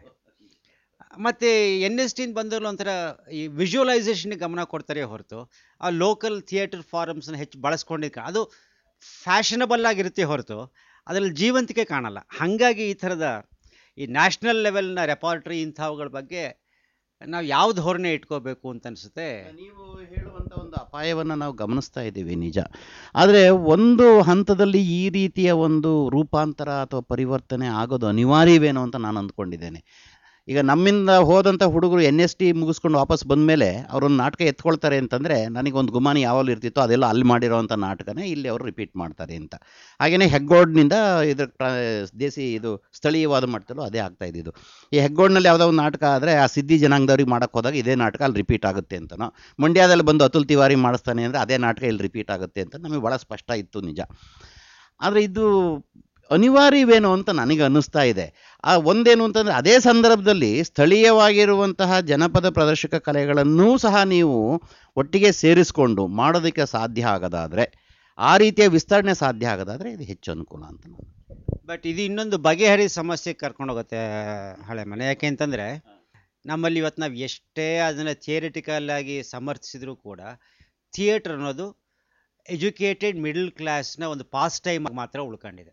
ಮತ್ತು ಎನ್ ಎಸ್ ಟಿಯಿಂದ ಬಂದವರು ಒಂಥರ ಈ ವಿಜುವಲೈಸೇಷನ್ಗೆ ಗಮನ ಕೊಡ್ತಾರೆ ಹೊರತು ಆ ಲೋಕಲ್ ಥಿಯೇಟರ್ ಫಾರಮ್ಸ್ನ ಹೆಚ್ಚು ಬಳಸ್ಕೊಂಡಿದ್ದ ಅದು ಫ್ಯಾಷನಬಲ್ ಆಗಿರುತ್ತೆ ಹೊರತು ಅದರಲ್ಲಿ ಜೀವಂತಿಕೆ ಕಾಣಲ್ಲ ಹಾಗಾಗಿ ಈ ಥರದ ಈ ನ್ಯಾಷನಲ್ ಲೆವೆಲ್ನ ರೆಪಾರ್ಟ್ರಿ ಇಂಥವುಗಳ ಬಗ್ಗೆ ನಾವು ಯಾವ ಧೋರಣೆ ಇಟ್ಕೋಬೇಕು ಅಂತ ಅನಿಸುತ್ತೆ ನೀವು ಹೇಳುವಂಥ ಒಂದು ಅಪಾಯವನ್ನು ನಾವು ಗಮನಿಸ್ತಾ ಇದ್ದೀವಿ ನಿಜ ಆದರೆ ಒಂದು ಹಂತದಲ್ಲಿ ಈ ರೀತಿಯ ಒಂದು ರೂಪಾಂತರ ಅಥವಾ ಪರಿವರ್ತನೆ ಆಗೋದು ಅನಿವಾರ್ಯವೇನೋ ಅಂತ ನಾನು ಅಂದ್ಕೊಂಡಿದ್ದೇನೆ ಈಗ ನಮ್ಮಿಂದ ಹೋದಂಥ ಹುಡುಗರು ಎನ್ ಎಸ್ ಟಿ ಮುಗಿಸ್ಕೊಂಡು ವಾಪಸ್ ಬಂದಮೇಲೆ ಅವರೊಂದು ನಾಟಕ ಎತ್ಕೊಳ್ತಾರೆ ಅಂತಂದರೆ ನನಗೊಂದು ಗುಮಾನಿ ಯಾವಾಗಲೂ ಇರ್ತಿತ್ತೋ ಅದೆಲ್ಲ ಅಲ್ಲಿ ಮಾಡಿರೋವಂಥ ನಾಟಕನೇ ಇಲ್ಲಿ ಅವರು ರಿಪೀಟ್ ಮಾಡ್ತಾರೆ ಅಂತ ಹಾಗೆಯೇ ಹೆಗ್ಗೋಡ್ನಿಂದ ಇದ್ರ ಪ್ರ- ದೇಸಿ ಇದು ಸ್ಥಳೀಯವಾದ ಮಟ್ಟದಲ್ಲೂ ಅದೇ ಆಗ್ತಾ ಇದ್ದಿದ್ದು ಈ ಹೆಗ್ಗೋಡ್ನಲ್ಲಿ ಯಾವುದೋ ಒಂದು ನಾಟಕ ಆದರೆ ಆ ಸಿದ್ಧಿ ಜನಾಂಗದವ್ರಿಗೆ ಮಾಡೋಕ್ಕೆ ಹೋದಾಗ ಇದೇ ನಾಟಕ ಅಲ್ಲಿ ರಿಪೀಟ್ ಆಗುತ್ತೆ ಅಂತನೋ ಮಂಡ್ಯದಲ್ಲಿ ಬಂದು ಅತುಲ್ ತಿವಾರಿ ಮಾಡಿಸ್ತಾನೆ ಅಂದರೆ ಅದೇ ನಾಟಕ ಇಲ್ಲಿ ರಿಪೀಟ್ ಆಗುತ್ತೆ ಅಂತ ನಮಗೆ ಭಾಳ ಸ್ಪಷ್ಟ ಇತ್ತು ನಿಜ ಆದರೆ ಇದು ಅನಿವಾರ್ಯವೇನೋ ಅಂತ ನನಗೆ ಅನ್ನಿಸ್ತಾ ಇದೆ ಆ ಒಂದೇನು ಅಂತಂದರೆ ಅದೇ ಸಂದರ್ಭದಲ್ಲಿ ಸ್ಥಳೀಯವಾಗಿರುವಂತಹ ಜನಪದ ಪ್ರದರ್ಶಕ ಕಲೆಗಳನ್ನೂ ಸಹ ನೀವು ಒಟ್ಟಿಗೆ ಸೇರಿಸ್ಕೊಂಡು ಮಾಡೋದಕ್ಕೆ ಸಾಧ್ಯ ಆಗದಾದರೆ ಆ ರೀತಿಯ ವಿಸ್ತರಣೆ ಸಾಧ್ಯ ಆಗದಾದರೆ ಇದು ಹೆಚ್ಚು ಅನುಕೂಲ ಅಂತ ನಾನು ಬಟ್ ಇದು ಇನ್ನೊಂದು ಬಗೆಹರಿ ಸಮಸ್ಯೆಗೆ ಕರ್ಕೊಂಡು ಹೋಗುತ್ತೆ ಹಳೆ ಮನೆ ಯಾಕೆ ಅಂತಂದರೆ ನಮ್ಮಲ್ಲಿ ಇವತ್ತು ನಾವು ಎಷ್ಟೇ ಅದನ್ನು ಥಿಯರಿಟಿಕಲ್ ಆಗಿ ಸಮರ್ಥಿಸಿದರೂ ಕೂಡ ಥಿಯೇಟ್ರ್ ಅನ್ನೋದು ಎಜುಕೇಟೆಡ್ ಮಿಡಲ್ ಕ್ಲಾಸ್ನ ಒಂದು ಪಾಸ್ ಟೈಮ್ ಮಾತ್ರ ಉಳ್ಕೊಂಡಿದೆ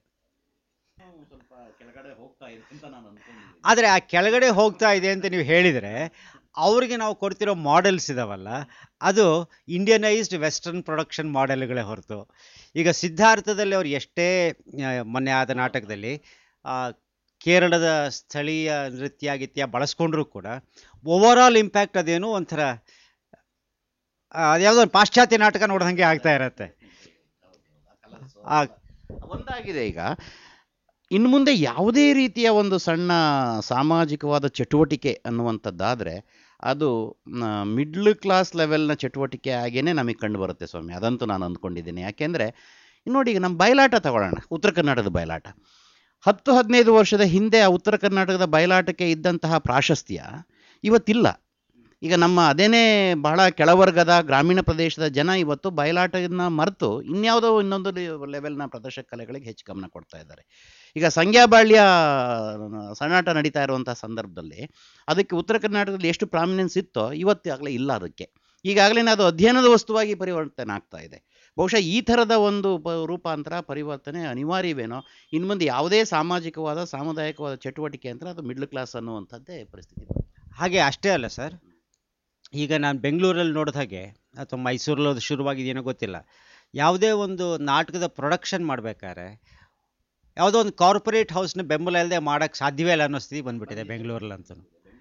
ಆದರೆ ಆ ಕೆಳಗಡೆ ಹೋಗ್ತಾ ಇದೆ ಅಂತ ನೀವು ಹೇಳಿದರೆ ಅವ್ರಿಗೆ ನಾವು ಕೊಡ್ತಿರೋ ಮಾಡೆಲ್ಸ್ ಇದಾವಲ್ಲ ಅದು ಇಂಡಿಯನೈಸ್ಡ್ ವೆಸ್ಟರ್ನ್ ಪ್ರೊಡಕ್ಷನ್ ಮಾಡೆಲ್ಗಳೇ ಹೊರತು ಈಗ ಸಿದ್ಧಾರ್ಥದಲ್ಲಿ ಅವ್ರು ಎಷ್ಟೇ ಆ, ಮೊನ್ನೆ ಆದ ನಾಟಕದಲ್ಲಿ ಆ, ಕೇರಳದ ಸ್ಥಳೀಯ ನೃತ್ಯ ಗಿತ್ಯ ಬಳಸ್ಕೊಂಡ್ರೂ ಕೂಡ ಓವರಾಲ್ ಇಂಪ್ಯಾಕ್ಟ್ ಅದೇನು ಒಂಥರ ಅದ್ಯಾವುದೋ ಒಂದು ಪಾಶ್ಚಾತ್ಯ ನಾಟಕ ನೋಡ್ದಂಗೆ ಆಗ್ತಾ ಇರತ್ತೆ ಆ, ಒಂದಾಗಿದೆ ಈಗ ಇನ್ನು ಮುಂದೆ ಯಾವುದೇ ರೀತಿಯ ಒಂದು ಸಣ್ಣ ಸಾಮಾಜಿಕವಾದ ಚಟುವಟಿಕೆ ಅನ್ನುವಂಥದ್ದಾದರೆ ಅದು ಮಿಡ್ಲ್ ಕ್ಲಾಸ್ ಲೆವೆಲ್ನ ಚಟುವಟಿಕೆ ಆಗೇನೆ ನಮಗೆ ಕಂಡು ಬರುತ್ತೆ ಸ್ವಾಮಿ ಅದಂತೂ ನಾನು ಅಂದ್ಕೊಂಡಿದ್ದೀನಿ ಯಾಕೆಂದರೆ ನೋಡಿ ಈಗ ನಮ್ಮ ಬಯಲಾಟ ತಗೊಳ್ಳೋಣ ಉತ್ತರ ಕರ್ನಾಟಕದ ಬಯಲಾಟ ಹತ್ತು ಹದಿನೈದು ವರ್ಷದ ಹಿಂದೆ ಆ ಉತ್ತರ ಕರ್ನಾಟಕದ ಬಯಲಾಟಕ್ಕೆ ಇದ್ದಂತಹ ಪ್ರಾಶಸ್ತ್ಯ ಇವತ್ತಿಲ್ಲ ಈಗ ನಮ್ಮ ಅದೇನೇ ಬಹಳ ಕೆಳವರ್ಗದ ಗ್ರಾಮೀಣ ಪ್ರದೇಶದ ಜನ ಇವತ್ತು ಬಯಲಾಟನ ಮರೆತು ಇನ್ಯಾವುದೋ ಇನ್ನೊಂದು ಲೆವೆಲ್ನ ಪ್ರದರ್ಶಕ ಕಲೆಗಳಿಗೆ ಹೆಚ್ಚು ಗಮನ ಕೊಡ್ತಾ ಇದ್ದಾರೆ ಈಗ ಸಂಗ್ಯಾಬಾಳ್ಯ ಸಣ್ಣಾಟ ನಡೀತಾ ಇರುವಂಥ ಸಂದರ್ಭದಲ್ಲಿ ಅದಕ್ಕೆ ಉತ್ತರ ಕರ್ನಾಟಕದಲ್ಲಿ ಎಷ್ಟು ಪ್ರಾಮಿನೆನ್ಸ್ ಇತ್ತೋ ಇವತ್ತಾಗಲೇ ಇಲ್ಲ ಅದಕ್ಕೆ ಈಗಾಗಲೇ ಅದು ಅಧ್ಯಯನದ ವಸ್ತುವಾಗಿ ಪರಿವರ್ತನೆ ಆಗ್ತಾ ಇದೆ ಬಹುಶಃ ಈ ಥರದ ಒಂದು ಪ ರೂಪಾಂತರ ಪರಿವರ್ತನೆ ಅನಿವಾರ್ಯವೇನೋ ಇನ್ನು ಮುಂದೆ ಯಾವುದೇ ಸಾಮಾಜಿಕವಾದ ಸಾಮುದಾಯಿಕವಾದ ಚಟುವಟಿಕೆ ಅಂತ ಅದು ಮಿಡ್ಲ್ ಕ್ಲಾಸ್ ಅನ್ನುವಂಥದ್ದೇ ಪರಿಸ್ಥಿತಿ ಹಾಗೆ ಅಷ್ಟೇ ಅಲ್ಲ ಸರ್ ಈಗ ನಾನು ಬೆಂಗಳೂರಲ್ಲಿ ನೋಡಿದ ಹಾಗೆ ಅಥವಾ ಮೈಸೂರಲ್ಲಿ ಅದು ಶುರುವಾಗಿದೆಯೇನೋ ಗೊತ್ತಿಲ್ಲ ಯಾವುದೇ ಒಂದು ನಾಟಕದ ಪ್ರೊಡಕ್ಷನ್ ಮಾಡ್ಬೇಕಾದ್ರೆ ಯಾವುದೋ ಒಂದು ಕಾರ್ಪೊರೇಟ್ ಹೌಸ್ನ ಬೆಂಬಲ ಇಲ್ಲದೆ ಮಾಡೋಕ್ಕೆ ಸಾಧ್ಯವೇ ಇಲ್ಲ ಅನ್ನೋ ಸ್ಥಿತಿ ಬಂದ್ಬಿಟ್ಟಿದೆ ಬೆಂಗಳೂರಲ್ಲಂತೂ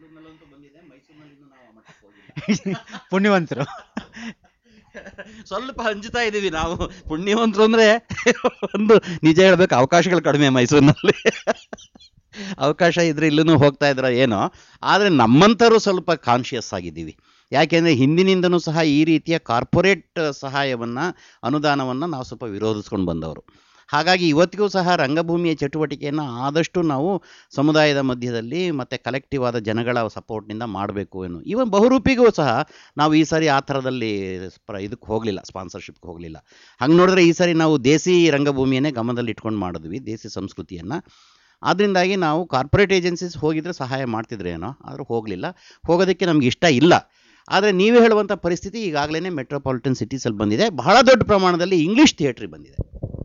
ಪುಣ್ಯವಂತರು ಸ್ವಲ್ಪ ಹಂಚ್ತಾ ಇದ್ದೀವಿ ನಾವು ಪುಣ್ಯವಂತರು ಅಂದ್ರೆ ಒಂದು ನಿಜ ಹೇಳ್ಬೇಕು ಅವಕಾಶಗಳು ಕಡಿಮೆ ಮೈಸೂರಿನಲ್ಲಿ ಅವಕಾಶ ಇದ್ರೆ ಇಲ್ಲೂ ಹೋಗ್ತಾ ಇದ್ರ ಏನೋ ಆದರೆ ನಮ್ಮಂಥರು ಸ್ವಲ್ಪ ಕಾನ್ಷಿಯಸ್ ಆಗಿದ್ದೀವಿ ಯಾಕೆಂದರೆ ಹಿಂದಿನಿಂದನೂ ಸಹ ಈ ರೀತಿಯ ಕಾರ್ಪೊರೇಟ್ ಸಹಾಯವನ್ನು ಅನುದಾನವನ್ನು ನಾವು ಸ್ವಲ್ಪ ವಿರೋಧಿಸ್ಕೊಂಡು ಬಂದವರು ಹಾಗಾಗಿ ಇವತ್ತಿಗೂ ಸಹ ರಂಗಭೂಮಿಯ ಚಟುವಟಿಕೆಯನ್ನು ಆದಷ್ಟು ನಾವು ಸಮುದಾಯದ ಮಧ್ಯದಲ್ಲಿ ಮತ್ತು ಕಲೆಕ್ಟಿವ್ ಆದ ಜನಗಳ ಸಪೋರ್ಟ್ನಿಂದ ಮಾಡಬೇಕು ಏನು ಈವನ್ ಬಹುರೂಪಿಗೂ ಸಹ ನಾವು ಈ ಸಾರಿ ಆ ಥರದಲ್ಲಿ ಸ್ಪ ಇದಕ್ಕೆ ಹೋಗಲಿಲ್ಲ ಸ್ಪಾನ್ಸರ್ಶಿಪ್ಗೆ ಹೋಗಲಿಲ್ಲ ಹಂಗೆ ನೋಡಿದ್ರೆ ಈ ಸಾರಿ ನಾವು ದೇಸಿ ರಂಗಭೂಮಿಯನ್ನೇ ಗಮನದಲ್ಲಿ ಇಟ್ಕೊಂಡು ಮಾಡಿದ್ವಿ ದೇಸಿ ಸಂಸ್ಕೃತಿಯನ್ನು ಅದರಿಂದಾಗಿ ನಾವು ಕಾರ್ಪೊರೇಟ್ ಏಜೆನ್ಸೀಸ್ ಹೋಗಿದ್ರೆ ಸಹಾಯ ಮಾಡ್ತಿದ್ರೇನೋ ಆದರೂ ಹೋಗಲಿಲ್ಲ ಹೋಗೋದಕ್ಕೆ ನಮ್ಗೆ ಇಷ್ಟ ಇಲ್ಲ ಆದರೆ ನೀವೇ ಹೇಳುವಂಥ ಪರಿಸ್ಥಿತಿ ಈಗಾಗಲೇ ಮೆಟ್ರೋಪಾಲಿಟನ್ ಸಿಟೀಸಲ್ಲಿ ಬಂದಿದೆ ಬಹಳ ದೊಡ್ಡ ಪ್ರಮಾಣದಲ್ಲಿ ಇಂಗ್ಲೀಷ್ ಥಿಯೇಟ್ರಿಗೆ ಬಂದಿದೆ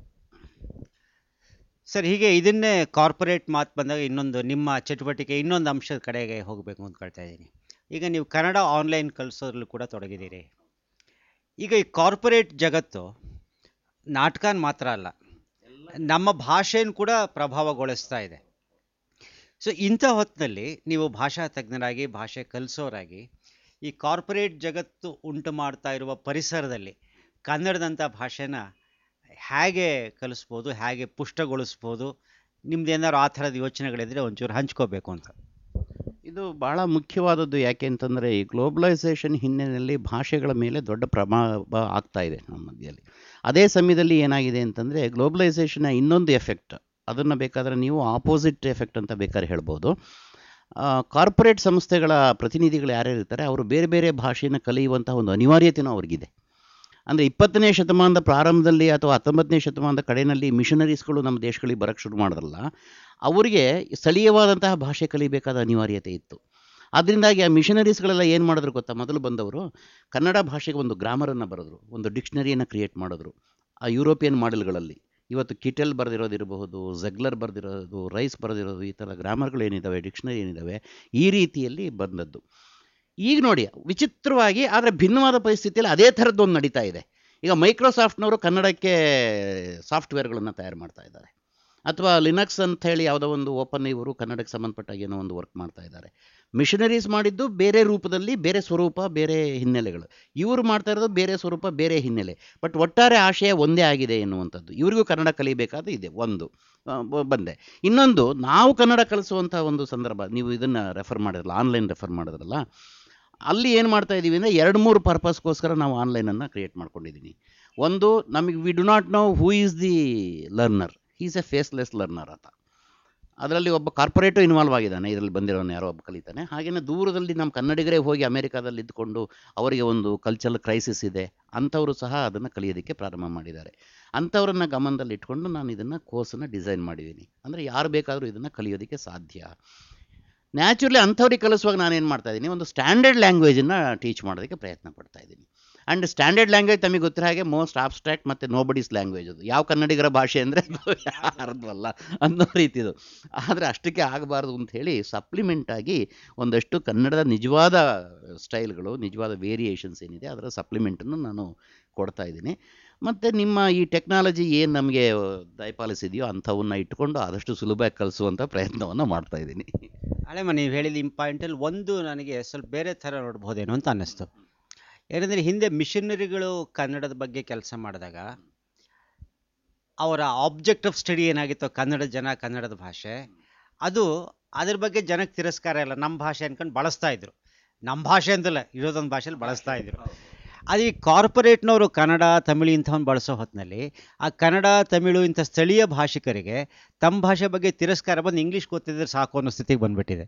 ಸರ್ ಹೀಗೆ ಇದನ್ನೇ ಕಾರ್ಪೊರೇಟ್ ಮಾತು ಬಂದಾಗ ಇನ್ನೊಂದು ನಿಮ್ಮ ಚಟುವಟಿಕೆ ಇನ್ನೊಂದು ಅಂಶದ ಕಡೆಗೆ ಹೋಗಬೇಕು ಅಂದ್ಕೊಳ್ತಾ ಇದ್ದೀನಿ ಈಗ ನೀವು ಕನ್ನಡ ಆನ್ಲೈನ್ ಕಲಿಸೋದ್ರಲ್ಲೂ ಕೂಡ ತೊಡಗಿದ್ದೀರಿ ಈಗ ಈ ಕಾರ್ಪೊರೇಟ್ ಜಗತ್ತು ನಾಟಕನ ಮಾತ್ರ ಅಲ್ಲ ನಮ್ಮ ಭಾಷೆಯನ್ನು ಕೂಡ ಪ್ರಭಾವಗೊಳಿಸ್ತಾ ಇದೆ ಸೊ ಇಂಥ ಹೊತ್ತಿನಲ್ಲಿ ನೀವು ಭಾಷಾ ತಜ್ಞರಾಗಿ ಭಾಷೆ ಕಲಿಸೋರಾಗಿ ಈ ಕಾರ್ಪೊರೇಟ್ ಜಗತ್ತು ಉಂಟು ಮಾಡ್ತಾ ಇರುವ ಪರಿಸರದಲ್ಲಿ ಕನ್ನಡದಂಥ ಭಾಷೆನ ಹೇಗೆ ಕಲಿಸ್ಬೋದು ಹೇಗೆ ಪುಷ್ಟಗೊಳಿಸ್ಬೋದು ನಿಮ್ದು ಏನಾದ್ರು ಆ ಥರದ ಯೋಚನೆಗಳಿದ್ರೆ ಒಂಚೂರು ಹಂಚ್ಕೋಬೇಕು ಅಂತ ಇದು ಬಹಳ ಮುಖ್ಯವಾದದ್ದು ಯಾಕೆ ಅಂತಂದರೆ ಈ ಗ್ಲೋಬಲೈಸೇಷನ್ ಹಿನ್ನೆಲೆಯಲ್ಲಿ ಭಾಷೆಗಳ ಮೇಲೆ ದೊಡ್ಡ ಪ್ರಭಾವ ಆಗ್ತಾ ಇದೆ ನಮ್ಮ ಮಧ್ಯದಲ್ಲಿ ಅದೇ ಸಮಯದಲ್ಲಿ ಏನಾಗಿದೆ ಅಂತಂದರೆ ಗ್ಲೋಬಲೈಸೇಷನ್ನ ಇನ್ನೊಂದು ಎಫೆಕ್ಟ್ ಅದನ್ನು ಬೇಕಾದರೆ ನೀವು ಆಪೋಸಿಟ್ ಎಫೆಕ್ಟ್ ಅಂತ ಬೇಕಾದ್ರೆ ಹೇಳ್ಬೋದು ಕಾರ್ಪೊರೇಟ್ ಸಂಸ್ಥೆಗಳ ಪ್ರತಿನಿಧಿಗಳು ಯಾರ್ಯಾರು ಇರ್ತಾರೆ ಅವರು ಬೇರೆ ಬೇರೆ ಭಾಷೆಯನ್ನು ಕಲಿಯುವಂಥ ಒಂದು ಅನಿವಾರ್ಯತೆಯೂ ಅವ್ರಿಗಿದೆ ಅಂದರೆ ಇಪ್ಪತ್ತನೇ ಶತಮಾನದ ಪ್ರಾರಂಭದಲ್ಲಿ ಅಥವಾ ಹತ್ತೊಂಬತ್ತನೇ ಶತಮಾನದ ಕಡೆಯಲ್ಲಿ ಮಿಷನರೀಸ್ಗಳು ನಮ್ಮ ದೇಶಗಳಿಗೆ ಬರೋಕ್ಕೆ ಶುರು ಮಾಡಿದ್ರಲ್ಲ ಅವರಿಗೆ ಸ್ಥಳೀಯವಾದಂತಹ ಭಾಷೆ ಕಲಿಬೇಕಾದ ಅನಿವಾರ್ಯತೆ ಇತ್ತು ಅದರಿಂದಾಗಿ ಆ ಮಿಷನರೀಸ್ಗಳೆಲ್ಲ ಏನು ಮಾಡಿದ್ರು ಗೊತ್ತಾ ಮೊದಲು ಬಂದವರು ಕನ್ನಡ ಭಾಷೆಗೆ ಒಂದು ಗ್ರಾಮರನ್ನು ಬರೆದ್ರು ಒಂದು ಡಿಕ್ಷನರಿಯನ್ನು ಕ್ರಿಯೇಟ್ ಮಾಡಿದ್ರು ಆ ಯುರೋಪಿಯನ್ ಮಾಡೆಲ್ಗಳಲ್ಲಿ ಇವತ್ತು ಕಿಟೆಲ್ ಬರೆದಿರೋದಿರಬಹುದು ಜಗ್ಲರ್ ಬರೆದಿರೋದು ರೈಸ್ ಬರೆದಿರೋದು ಈ ಥರ ಗ್ರಾಮರ್ಗಳು ಏನಿದ್ದಾವೆ ಡಿಕ್ಷನರಿ ಏನಿದ್ದಾವೆ ಈ ರೀತಿಯಲ್ಲಿ ಬಂದದ್ದು ಈಗ ನೋಡಿ ವಿಚಿತ್ರವಾಗಿ ಆದರೆ ಭಿನ್ನವಾದ ಪರಿಸ್ಥಿತಿಯಲ್ಲಿ ಅದೇ ಥರದ್ದೊಂದು ನಡೀತಾ ಇದೆ ಈಗ ಮೈಕ್ರೋಸಾಫ್ಟ್ನವರು ಕನ್ನಡಕ್ಕೆ ಸಾಫ್ಟ್ವೇರ್ಗಳನ್ನು ತಯಾರು ಮಾಡ್ತಾ ಇದ್ದಾರೆ ಅಥವಾ ಲಿನಕ್ಸ್ ಅಂತ ಹೇಳಿ ಯಾವುದೋ ಒಂದು ಓಪನ್ ಇವರು ಕನ್ನಡಕ್ಕೆ ಸಂಬಂಧಪಟ್ಟಾಗ ಏನೋ ಒಂದು ವರ್ಕ್ ಮಾಡ್ತಾ ಇದ್ದಾರೆ ಮಿಷನರೀಸ್ ಮಾಡಿದ್ದು ಬೇರೆ ರೂಪದಲ್ಲಿ ಬೇರೆ ಸ್ವರೂಪ ಬೇರೆ ಹಿನ್ನೆಲೆಗಳು ಇವರು ಮಾಡ್ತಾ ಇರೋದು ಬೇರೆ ಸ್ವರೂಪ ಬೇರೆ ಹಿನ್ನೆಲೆ ಬಟ್ ಒಟ್ಟಾರೆ ಆಶಯ ಒಂದೇ ಆಗಿದೆ ಎನ್ನುವಂಥದ್ದು ಇವರಿಗೂ ಕನ್ನಡ ಕಲಿಬೇಕಾದ ಇದೆ ಒಂದು ಬಂದೆ ಇನ್ನೊಂದು ನಾವು ಕನ್ನಡ ಕಲಿಸುವಂಥ ಒಂದು ಸಂದರ್ಭ ನೀವು ಇದನ್ನು ರೆಫರ್ ಮಾಡಿದ್ರಲ್ಲ ಆನ್ಲೈನ್ ರೆಫರ್ ಮಾಡಿದ್ರಲ್ಲ ಅಲ್ಲಿ ಏನು ಮಾಡ್ತಾ ಇದ್ದೀವಿ ಅಂದರೆ ಎರಡು ಮೂರು ಪರ್ಪಸ್ಗೋಸ್ಕರ ನಾವು ಆನ್ಲೈನನ್ನು ಕ್ರಿಯೇಟ್ ಮಾಡ್ಕೊಂಡಿದ್ದೀನಿ ಒಂದು ನಮಗೆ we do not know who is the learner is a faceless learner ಅಂತ ಅದರಲ್ಲಿ ಒಬ್ಬ ಕಾರ್ಪೊರೇಟು ಇನ್ವಾಲ್ವ್ ಆಗಿದ್ದಾನೆ ಇದರಲ್ಲಿ ಬಂದಿರೋನು ಯಾರೋ ಒಬ್ಬ ಕಲಿತಾನೆ ಹಾಗೆಯೇ ದೂರದಲ್ಲಿ ನಮ್ಮ ಕನ್ನಡಿಗರೇ ಹೋಗಿ ಅಮೆರಿಕಾದಲ್ಲಿ ಇದ್ದುಕೊಂಡು ಅವರಿಗೆ ಒಂದು ಕಲ್ಚರಲ್ ಕ್ರೈಸಿಸ್ ಇದೆ ಅಂಥವರು ಸಹ ಅದನ್ನು ಕಲಿಯೋದಕ್ಕೆ ಪ್ರಾರಂಭ ಮಾಡಿದ್ದಾರೆ ಅಂಥವ್ರನ್ನ ಗಮನದಲ್ಲಿ ಇಟ್ಕೊಂಡು ನಾನು ಇದನ್ನು ಕೋರ್ಸನ್ನು ಡಿಸೈನ್ ಮಾಡಿದ್ದೀನಿ ಅಂದರೆ ಯಾರು ಬೇಕಾದರೂ ಇದನ್ನು ಕಲಿಯೋದಕ್ಕೆ ಸಾಧ್ಯ ನ್ಯಾಚುರಲಿ ಅಂಥವ್ರಿಗೆ ಕಲಿಸುವಾಗ ನಾನೇನು ಮಾಡ್ತಾ ಇದ್ದೀನಿ ಒಂದು ಸ್ಟ್ಯಾಂಡರ್ಡ್ ಲ್ಯಾಂಗ್ವೇಜನ್ನು ಟೀಚ್ ಮಾಡೋದಕ್ಕೆ ಪ್ರಯತ್ನ ಪಡ್ತಾ ಇದ್ದೀನಿ ಆ್ಯಂಡ್ ಸ್ಟ್ಯಾಂಡರ್ಡ್ ಲ್ಯಾಂಗ್ವೇಜ್ ತಮಗೆ ಗೊತ್ತಿರೋ ಹಾಗೆ ಮೋಸ್ಟ್ ಆಬ್ಸ್ಟ್ರಾಕ್ಟ್ ಮತ್ತು ನೋಬಡೀಸ್ ಲ್ಯಾಂಗ್ವೇಜ್ ಅದು ಯಾವ ಕನ್ನಡಿಗರ ಭಾಷೆ ಅಂದರೆ ಯಾರ್ದು ಅಲ್ಲ ಅನ್ನೋ ರೀತಿದು ಆದರೆ ಅಷ್ಟಕ್ಕೆ ಆಗಬಾರ್ದು ಅಂತ ಹೇಳಿ ಸಪ್ಲಿಮೆಂಟಾಗಿ ಒಂದಷ್ಟು ಕನ್ನಡದ ನಿಜವಾದ ಸ್ಟೈಲ್ಗಳು ನಿಜವಾದ ವೇರಿಯೇಷನ್ಸ್ ಏನಿದೆ ಅದರ ಸಪ್ಲಿಮೆಂಟನ್ನು ನಾನು ಕೊಡ್ತಾ ಇದ್ದೀನಿ ಮತ್ತು ನಿಮ್ಮ ಈ ಟೆಕ್ನಾಲಜಿ ಏನು ನಮಗೆ ದಯಪಾಲಿಸಿದೆಯೋ ಅಂಥವನ್ನ ಇಟ್ಕೊಂಡು ಆದಷ್ಟು ಸುಲಭವಾಗಿ ಕಲಿಸುವಂಥ ಪ್ರಯತ್ನವನ್ನು ಮಾಡ್ತಾ ಇದ್ದೀನಿ ಅಳೆಮ್ಮ ನೀವು ಹೇಳಿದ ಈ ಪಾಯಿಂಟಲ್ಲಿ ಒಂದು ನನಗೆ ಸ್ವಲ್ಪ ಬೇರೆ ಥರ ನೋಡ್ಬೋದೇನೋ ಅಂತ ಅನ್ನಿಸ್ತು ಏನಂದರೆ ಹಿಂದೆ ಮಿಷನರಿಗಳು ಕನ್ನಡದ ಬಗ್ಗೆ ಕೆಲಸ ಮಾಡಿದಾಗ ಅವರ ಆಬ್ಜೆಕ್ಟ್ ಆಫ್ ಸ್ಟಡಿ ಏನಾಗಿತ್ತು ಕನ್ನಡ ಜನ ಕನ್ನಡದ ಭಾಷೆ ಅದು ಅದ್ರ ಬಗ್ಗೆ ಜನಕ್ಕೆ ತಿರಸ್ಕಾರ ಇಲ್ಲ ನಮ್ಮ ಭಾಷೆ ಅನ್ಕೊಂಡು ಬಳಸ್ತಾ ಇದ್ರು ನಮ್ಮ ಭಾಷೆ ಅಂತಲ್ಲ ಇರೋದೊಂದು ಭಾಷೆಯಲ್ಲಿ ಬಳಸ್ತಾ ಇದ್ರು ಅದು ಈ ಕಾರ್ಪೊರೇಟ್ನವರು ಕನ್ನಡ ತಮಿಳು ಇಂಥವನ್ನು ಬಳಸೋ ಹೊತ್ತಿನಲ್ಲಿ ಆ ಕನ್ನಡ ತಮಿಳು ಇಂಥ ಸ್ಥಳೀಯ ಭಾಷಿಕರಿಗೆ ತಮ್ಮ ಭಾಷೆ ಬಗ್ಗೆ ತಿರಸ್ಕಾರ ಬಂದು ಇಂಗ್ಲೀಷ್ ಗೊತ್ತಿದ್ರೆ ಸಾಕು ಅನ್ನೋ ಸ್ಥಿತಿಗೆ ಬಂದ್ಬಿಟ್ಟಿದೆ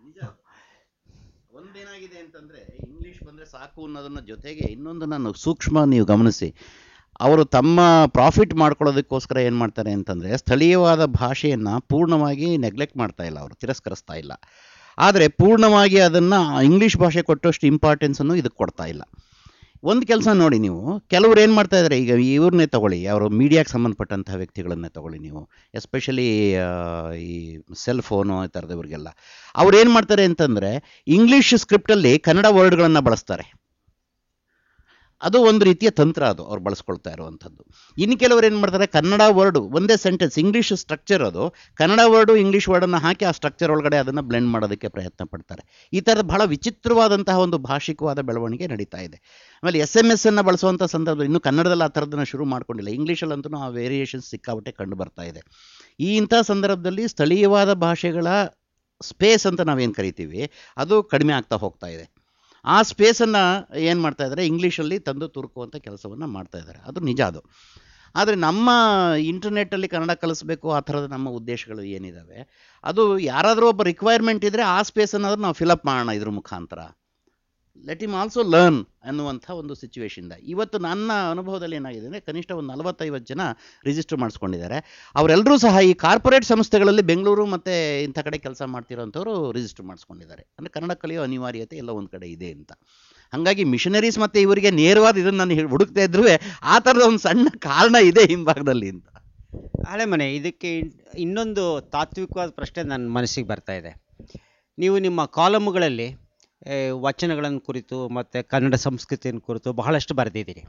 ಒಂದೇನಾಗಿದೆ ಅಂತಂದ್ರೆ ಇಂಗ್ಲಿಷ್ ಬಂದ್ರೆ ಸಾಕು ಅನ್ನೋದನ್ನ ಜೊತೆಗೆ ಇನ್ನೊಂದು ನಾನು ಸೂಕ್ಷ್ಮ ನೀವು ಗಮನಿಸಿ ಅವರು ತಮ್ಮ ಪ್ರಾಫಿಟ್ ಮಾಡ್ಕೊಳ್ಳೋದಕ್ಕೋಸ್ಕರ ಏನು ಮಾಡ್ತಾರೆ ಅಂತಂದ್ರೆ ಸ್ಥಳೀಯವಾದ ಭಾಷೆಯನ್ನ ಪೂರ್ಣವಾಗಿ ನೆಗ್ಲೆಕ್ಟ್ ಮಾಡ್ತಾ ಇಲ್ಲ ಅವರು ತಿರಸ್ಕರಿಸ್ತಾ ಇಲ್ಲ ಆದರೆ ಪೂರ್ಣವಾಗಿ ಅದನ್ನ ಇಂಗ್ಲಿಷ್ ಭಾಷೆ ಕೊಟ್ಟಷ್ಟು ಇಂಪಾರ್ಟೆನ್ಸನ್ನು ಇದಕ್ಕೆ ಕೊಡ್ತಾ ಇಲ್ಲ ಒಂದು ಕೆಲಸ ನೋಡಿ ನೀವು ಕೆಲವ್ರು ಏನು ಮಾಡ್ತಾ ಇದ್ದಾರೆ ಈಗ ಇವ್ರನ್ನೇ ತಗೊಳ್ಳಿ ಅವರು ಮೀಡಿಯಾಕ್ಕೆ ಸಂಬಂಧಪಟ್ಟಂತಹ ವ್ಯಕ್ತಿಗಳನ್ನೇ ತಗೊಳ್ಳಿ ನೀವು ಎಸ್ಪೆಷಲಿ ಈ ಸೆಲ್ ಫೋನು ಈ ಥರದವ್ರಿಗೆಲ್ಲ ಅವ್ರು ಏನು ಮಾಡ್ತಾರೆ ಅಂತಂದರೆ ಇಂಗ್ಲೀಷ್ ಸ್ಕ್ರಿಪ್ಟಲ್ಲಿ ಕನ್ನಡ ವರ್ಡ್ಗಳನ್ನು ಬಳಸ್ತಾರೆ ಅದು ಒಂದು ರೀತಿಯ ತಂತ್ರ ಅದು ಅವ್ರು ಬಳಸ್ಕೊಳ್ತಾ ಇರುವಂಥದ್ದು ಇನ್ನು ಕೆಲವರು ಏನು ಮಾಡ್ತಾರೆ ಕನ್ನಡ ವರ್ಡು ಒಂದೇ ಸೆಂಟೆನ್ಸ್ ಇಂಗ್ಲೀಷ್ ಸ್ಟ್ರಕ್ಚರ್ ಅದು ಕನ್ನಡ ವರ್ಡು ಇಂಗ್ಲೀಷ್ ವರ್ಡನ್ನು ಹಾಕಿ ಆ ಸ್ಟ್ರಕ್ಚರ್ ಒಳಗಡೆ ಅದನ್ನು ಬ್ಲೆಂಡ್ ಮಾಡೋದಕ್ಕೆ ಪ್ರಯತ್ನ ಪಡ್ತಾರೆ ಈ ಥರದ ಬಹಳ ವಿಚಿತ್ರವಾದಂತಹ ಒಂದು ಭಾಷಿಕವಾದ ಬೆಳವಣಿಗೆ ನಡೀತಾ ಇದೆ ಆಮೇಲೆ ಎಸ್ ಎಮ್ ಎಸ್ ಅನ್ನು ಬಳಸುವಂಥ ಸಂದರ್ಭದಲ್ಲಿ ಇನ್ನೂ ಕನ್ನಡದಲ್ಲಿ ಆ ಥರದನ್ನು ಶುರು ಮಾಡ್ಕೊಂಡಿಲ್ಲ ಇಂಗ್ಲೀಷಲ್ಲಂತೂ ಆ ವೇರಿಯೇಷನ್ಸ್ ಸಿಕ್ಕಾಪಟ್ಟೆ ಕಂಡು ಬರ್ತಾ ಇದೆ ಈ ಇಂಥ ಸಂದರ್ಭದಲ್ಲಿ ಸ್ಥಳೀಯವಾದ ಭಾಷೆಗಳ ಸ್ಪೇಸ್ ಅಂತ ನಾವೇನು ಕರಿತೀವಿ ಅದು ಕಡಿಮೆ ಆಗ್ತಾ ಹೋಗ್ತಾ ಇದೆ ಆ ಸ್ಪೇಸನ್ನು ಏನು ಮಾಡ್ತಾ ಇದ್ದಾರೆ ಇಂಗ್ಲೀಷಲ್ಲಿ ತಂದು ತುರುಕುವಂಥ ಕೆಲಸವನ್ನು ಮಾಡ್ತಾ ಇದ್ದಾರೆ ಅದು ನಿಜ ಅದು ಆದರೆ ನಮ್ಮ ಇಂಟರ್ನೆಟ್ಟಲ್ಲಿ ಕನ್ನಡ ಕಲಿಸ್ಬೇಕು ಆ ಥರದ ನಮ್ಮ ಉದ್ದೇಶಗಳು ಏನಿದ್ದಾವೆ ಅದು ಯಾರಾದರೂ ಒಬ್ಬ ರಿಕ್ವೈರ್ಮೆಂಟ್ ಇದ್ದರೆ ಆ ಸ್ಪೇಸನ್ನು ನಾವು ಫಿಲಪ್ ಮಾಡೋಣ ಇದ್ರ ಮುಖಾಂತರ ಲೆಟ್ ಇಮ್ ಆಲ್ಸೋ ಲರ್ನ್ ಅನ್ನುವಂಥ ಒಂದು ಸಿಚುವೇಶನ್ ಇವತ್ತು ನನ್ನ ಅನುಭವದಲ್ಲಿ ಏನಾಗಿದೆ ಅಂದರೆ ಕನಿಷ್ಠ ಒಂದು ನಲವತ್ತೈವತ್ತು ಜನ ರಿಜಿಸ್ಟರ್ ಮಾಡಿಸ್ಕೊಂಡಿದ್ದಾರೆ ಅವರೆಲ್ಲರೂ ಸಹ ಈ ಕಾರ್ಪೊರೇಟ್ ಸಂಸ್ಥೆಗಳಲ್ಲಿ ಬೆಂಗಳೂರು ಮತ್ತು ಇಂಥ ಕಡೆ ಕೆಲಸ ಮಾಡ್ತಿರೋಂಥವ್ರು ರಿಜಿಸ್ಟರ್ ಮಾಡಿಸ್ಕೊಂಡಿದ್ದಾರೆ ಅಂದರೆ ಕನ್ನಡ ಕಲಿಯೋ ಅನಿವಾರ್ಯತೆ ಎಲ್ಲ ಒಂದು ಕಡೆ ಇದೆ ಅಂತ ಹಾಗಾಗಿ ಮಿಷನರೀಸ್ ಮತ್ತು ಇವರಿಗೆ ನೇರವಾದ ಇದನ್ನು ನಾನು ಹೇಳಿ ಹುಡುಕ್ತಾ ಇದ್ರೂ ಆ ಥರದ ಒಂದು ಸಣ್ಣ ಕಾರಣ ಇದೆ ಹಿಂಭಾಗದಲ್ಲಿ ಅಂತ ಹಳೆ ಮನೆ ಇದಕ್ಕೆ ಇನ್- ಇನ್ನೊಂದು ತಾತ್ವಿಕವಾದ ಪ್ರಶ್ನೆ ನನ್ನ ಮನಸ್ಸಿಗೆ ಬರ್ತಾ ಇದೆ ನೀವು ನಿಮ್ಮ ಕಾಲಮ್ಗಳಲ್ಲಿ ಏ, ವಚನಗಳನ್ನು ಕುರಿತು ಮತ್ತು ಕನ್ನಡ ಸಂಸ್ಕೃತಿಯನ್ನು ಕುರಿತು ಬಹಳಷ್ಟು ಬರೆದಿದ್ದೀರಿ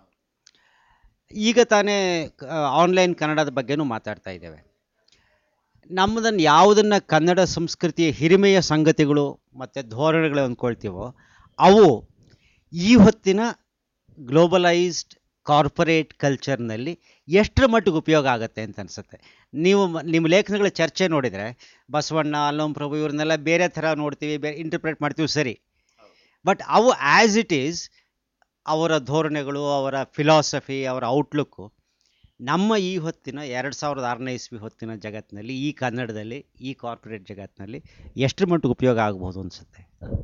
ಈಗ ತಾನೇ ಆನ್ಲೈನ್ ಕನ್ನಡದ ಬಗ್ಗೆನೂ ಮಾತಾಡ್ತಾ ಇದ್ದೇವೆ ನಮ್ಮದನ್ನು ಯಾವುದನ್ನು ಕನ್ನಡ ಸಂಸ್ಕೃತಿಯ ಹಿರಿಮೆಯ ಸಂಗತಿಗಳು ಮತ್ತು ಧೋರಣೆಗಳು ಅಂದ್ಕೊಳ್ತೀವೋ ಅವು ಈ ಹೊತ್ತಿನ ಗ್ಲೋಬಲೈಸ್ಡ್ ಕಾರ್ಪೊರೇಟ್ ಕಲ್ಚರ್ನಲ್ಲಿ ಎಷ್ಟರ ಮಟ್ಟಿಗೆ ಉಪಯೋಗ ಆಗುತ್ತೆ ಅಂತ ಅನಿಸುತ್ತೆ ನೀವು ಮ- ನಿಮ್ಮ ಲೇಖನಗಳ ಚರ್ಚೆ ನೋಡಿದರೆ ಬಸವಣ್ಣ ಅಲ್ಲಂ ಪ್ರಭು ಇವ್ರನ್ನೆಲ್ಲ ಬೇರೆ ಥರ ನೋಡ್ತೀವಿ ಬೇರೆ ಇಂಟರ್ಪ್ರೇಟ್ ಮಾಡ್ತೀವಿ ಸರಿ ಬಟ್ ಅವು ಆ್ಯಸ್ ಇಟ್ ಈಸ್ ಅವರ ಧೋರಣೆಗಳು ಅವರ ಫಿಲಾಸಫಿ ಅವರ ಔಟ್ಲುಕ್ಕು ನಮ್ಮ ಈ ಹೊತ್ತಿನ ಎರಡು ಸಾವಿರದ ಆರನೇ ಇಸ್ವಿ ಹೊತ್ತಿನ ಜಗತ್ತಿನಲ್ಲಿ ಈ ಕನ್ನಡದಲ್ಲಿ ಈ ಕಾರ್ಪೊರೇಟ್ ಜಗತ್ತಿನಲ್ಲಿ ಎಷ್ಟರ ಮಟ್ಟಿಗೆ ಉಪಯೋಗ ಆಗ್ಬೋದು ಅನಿಸುತ್ತೆ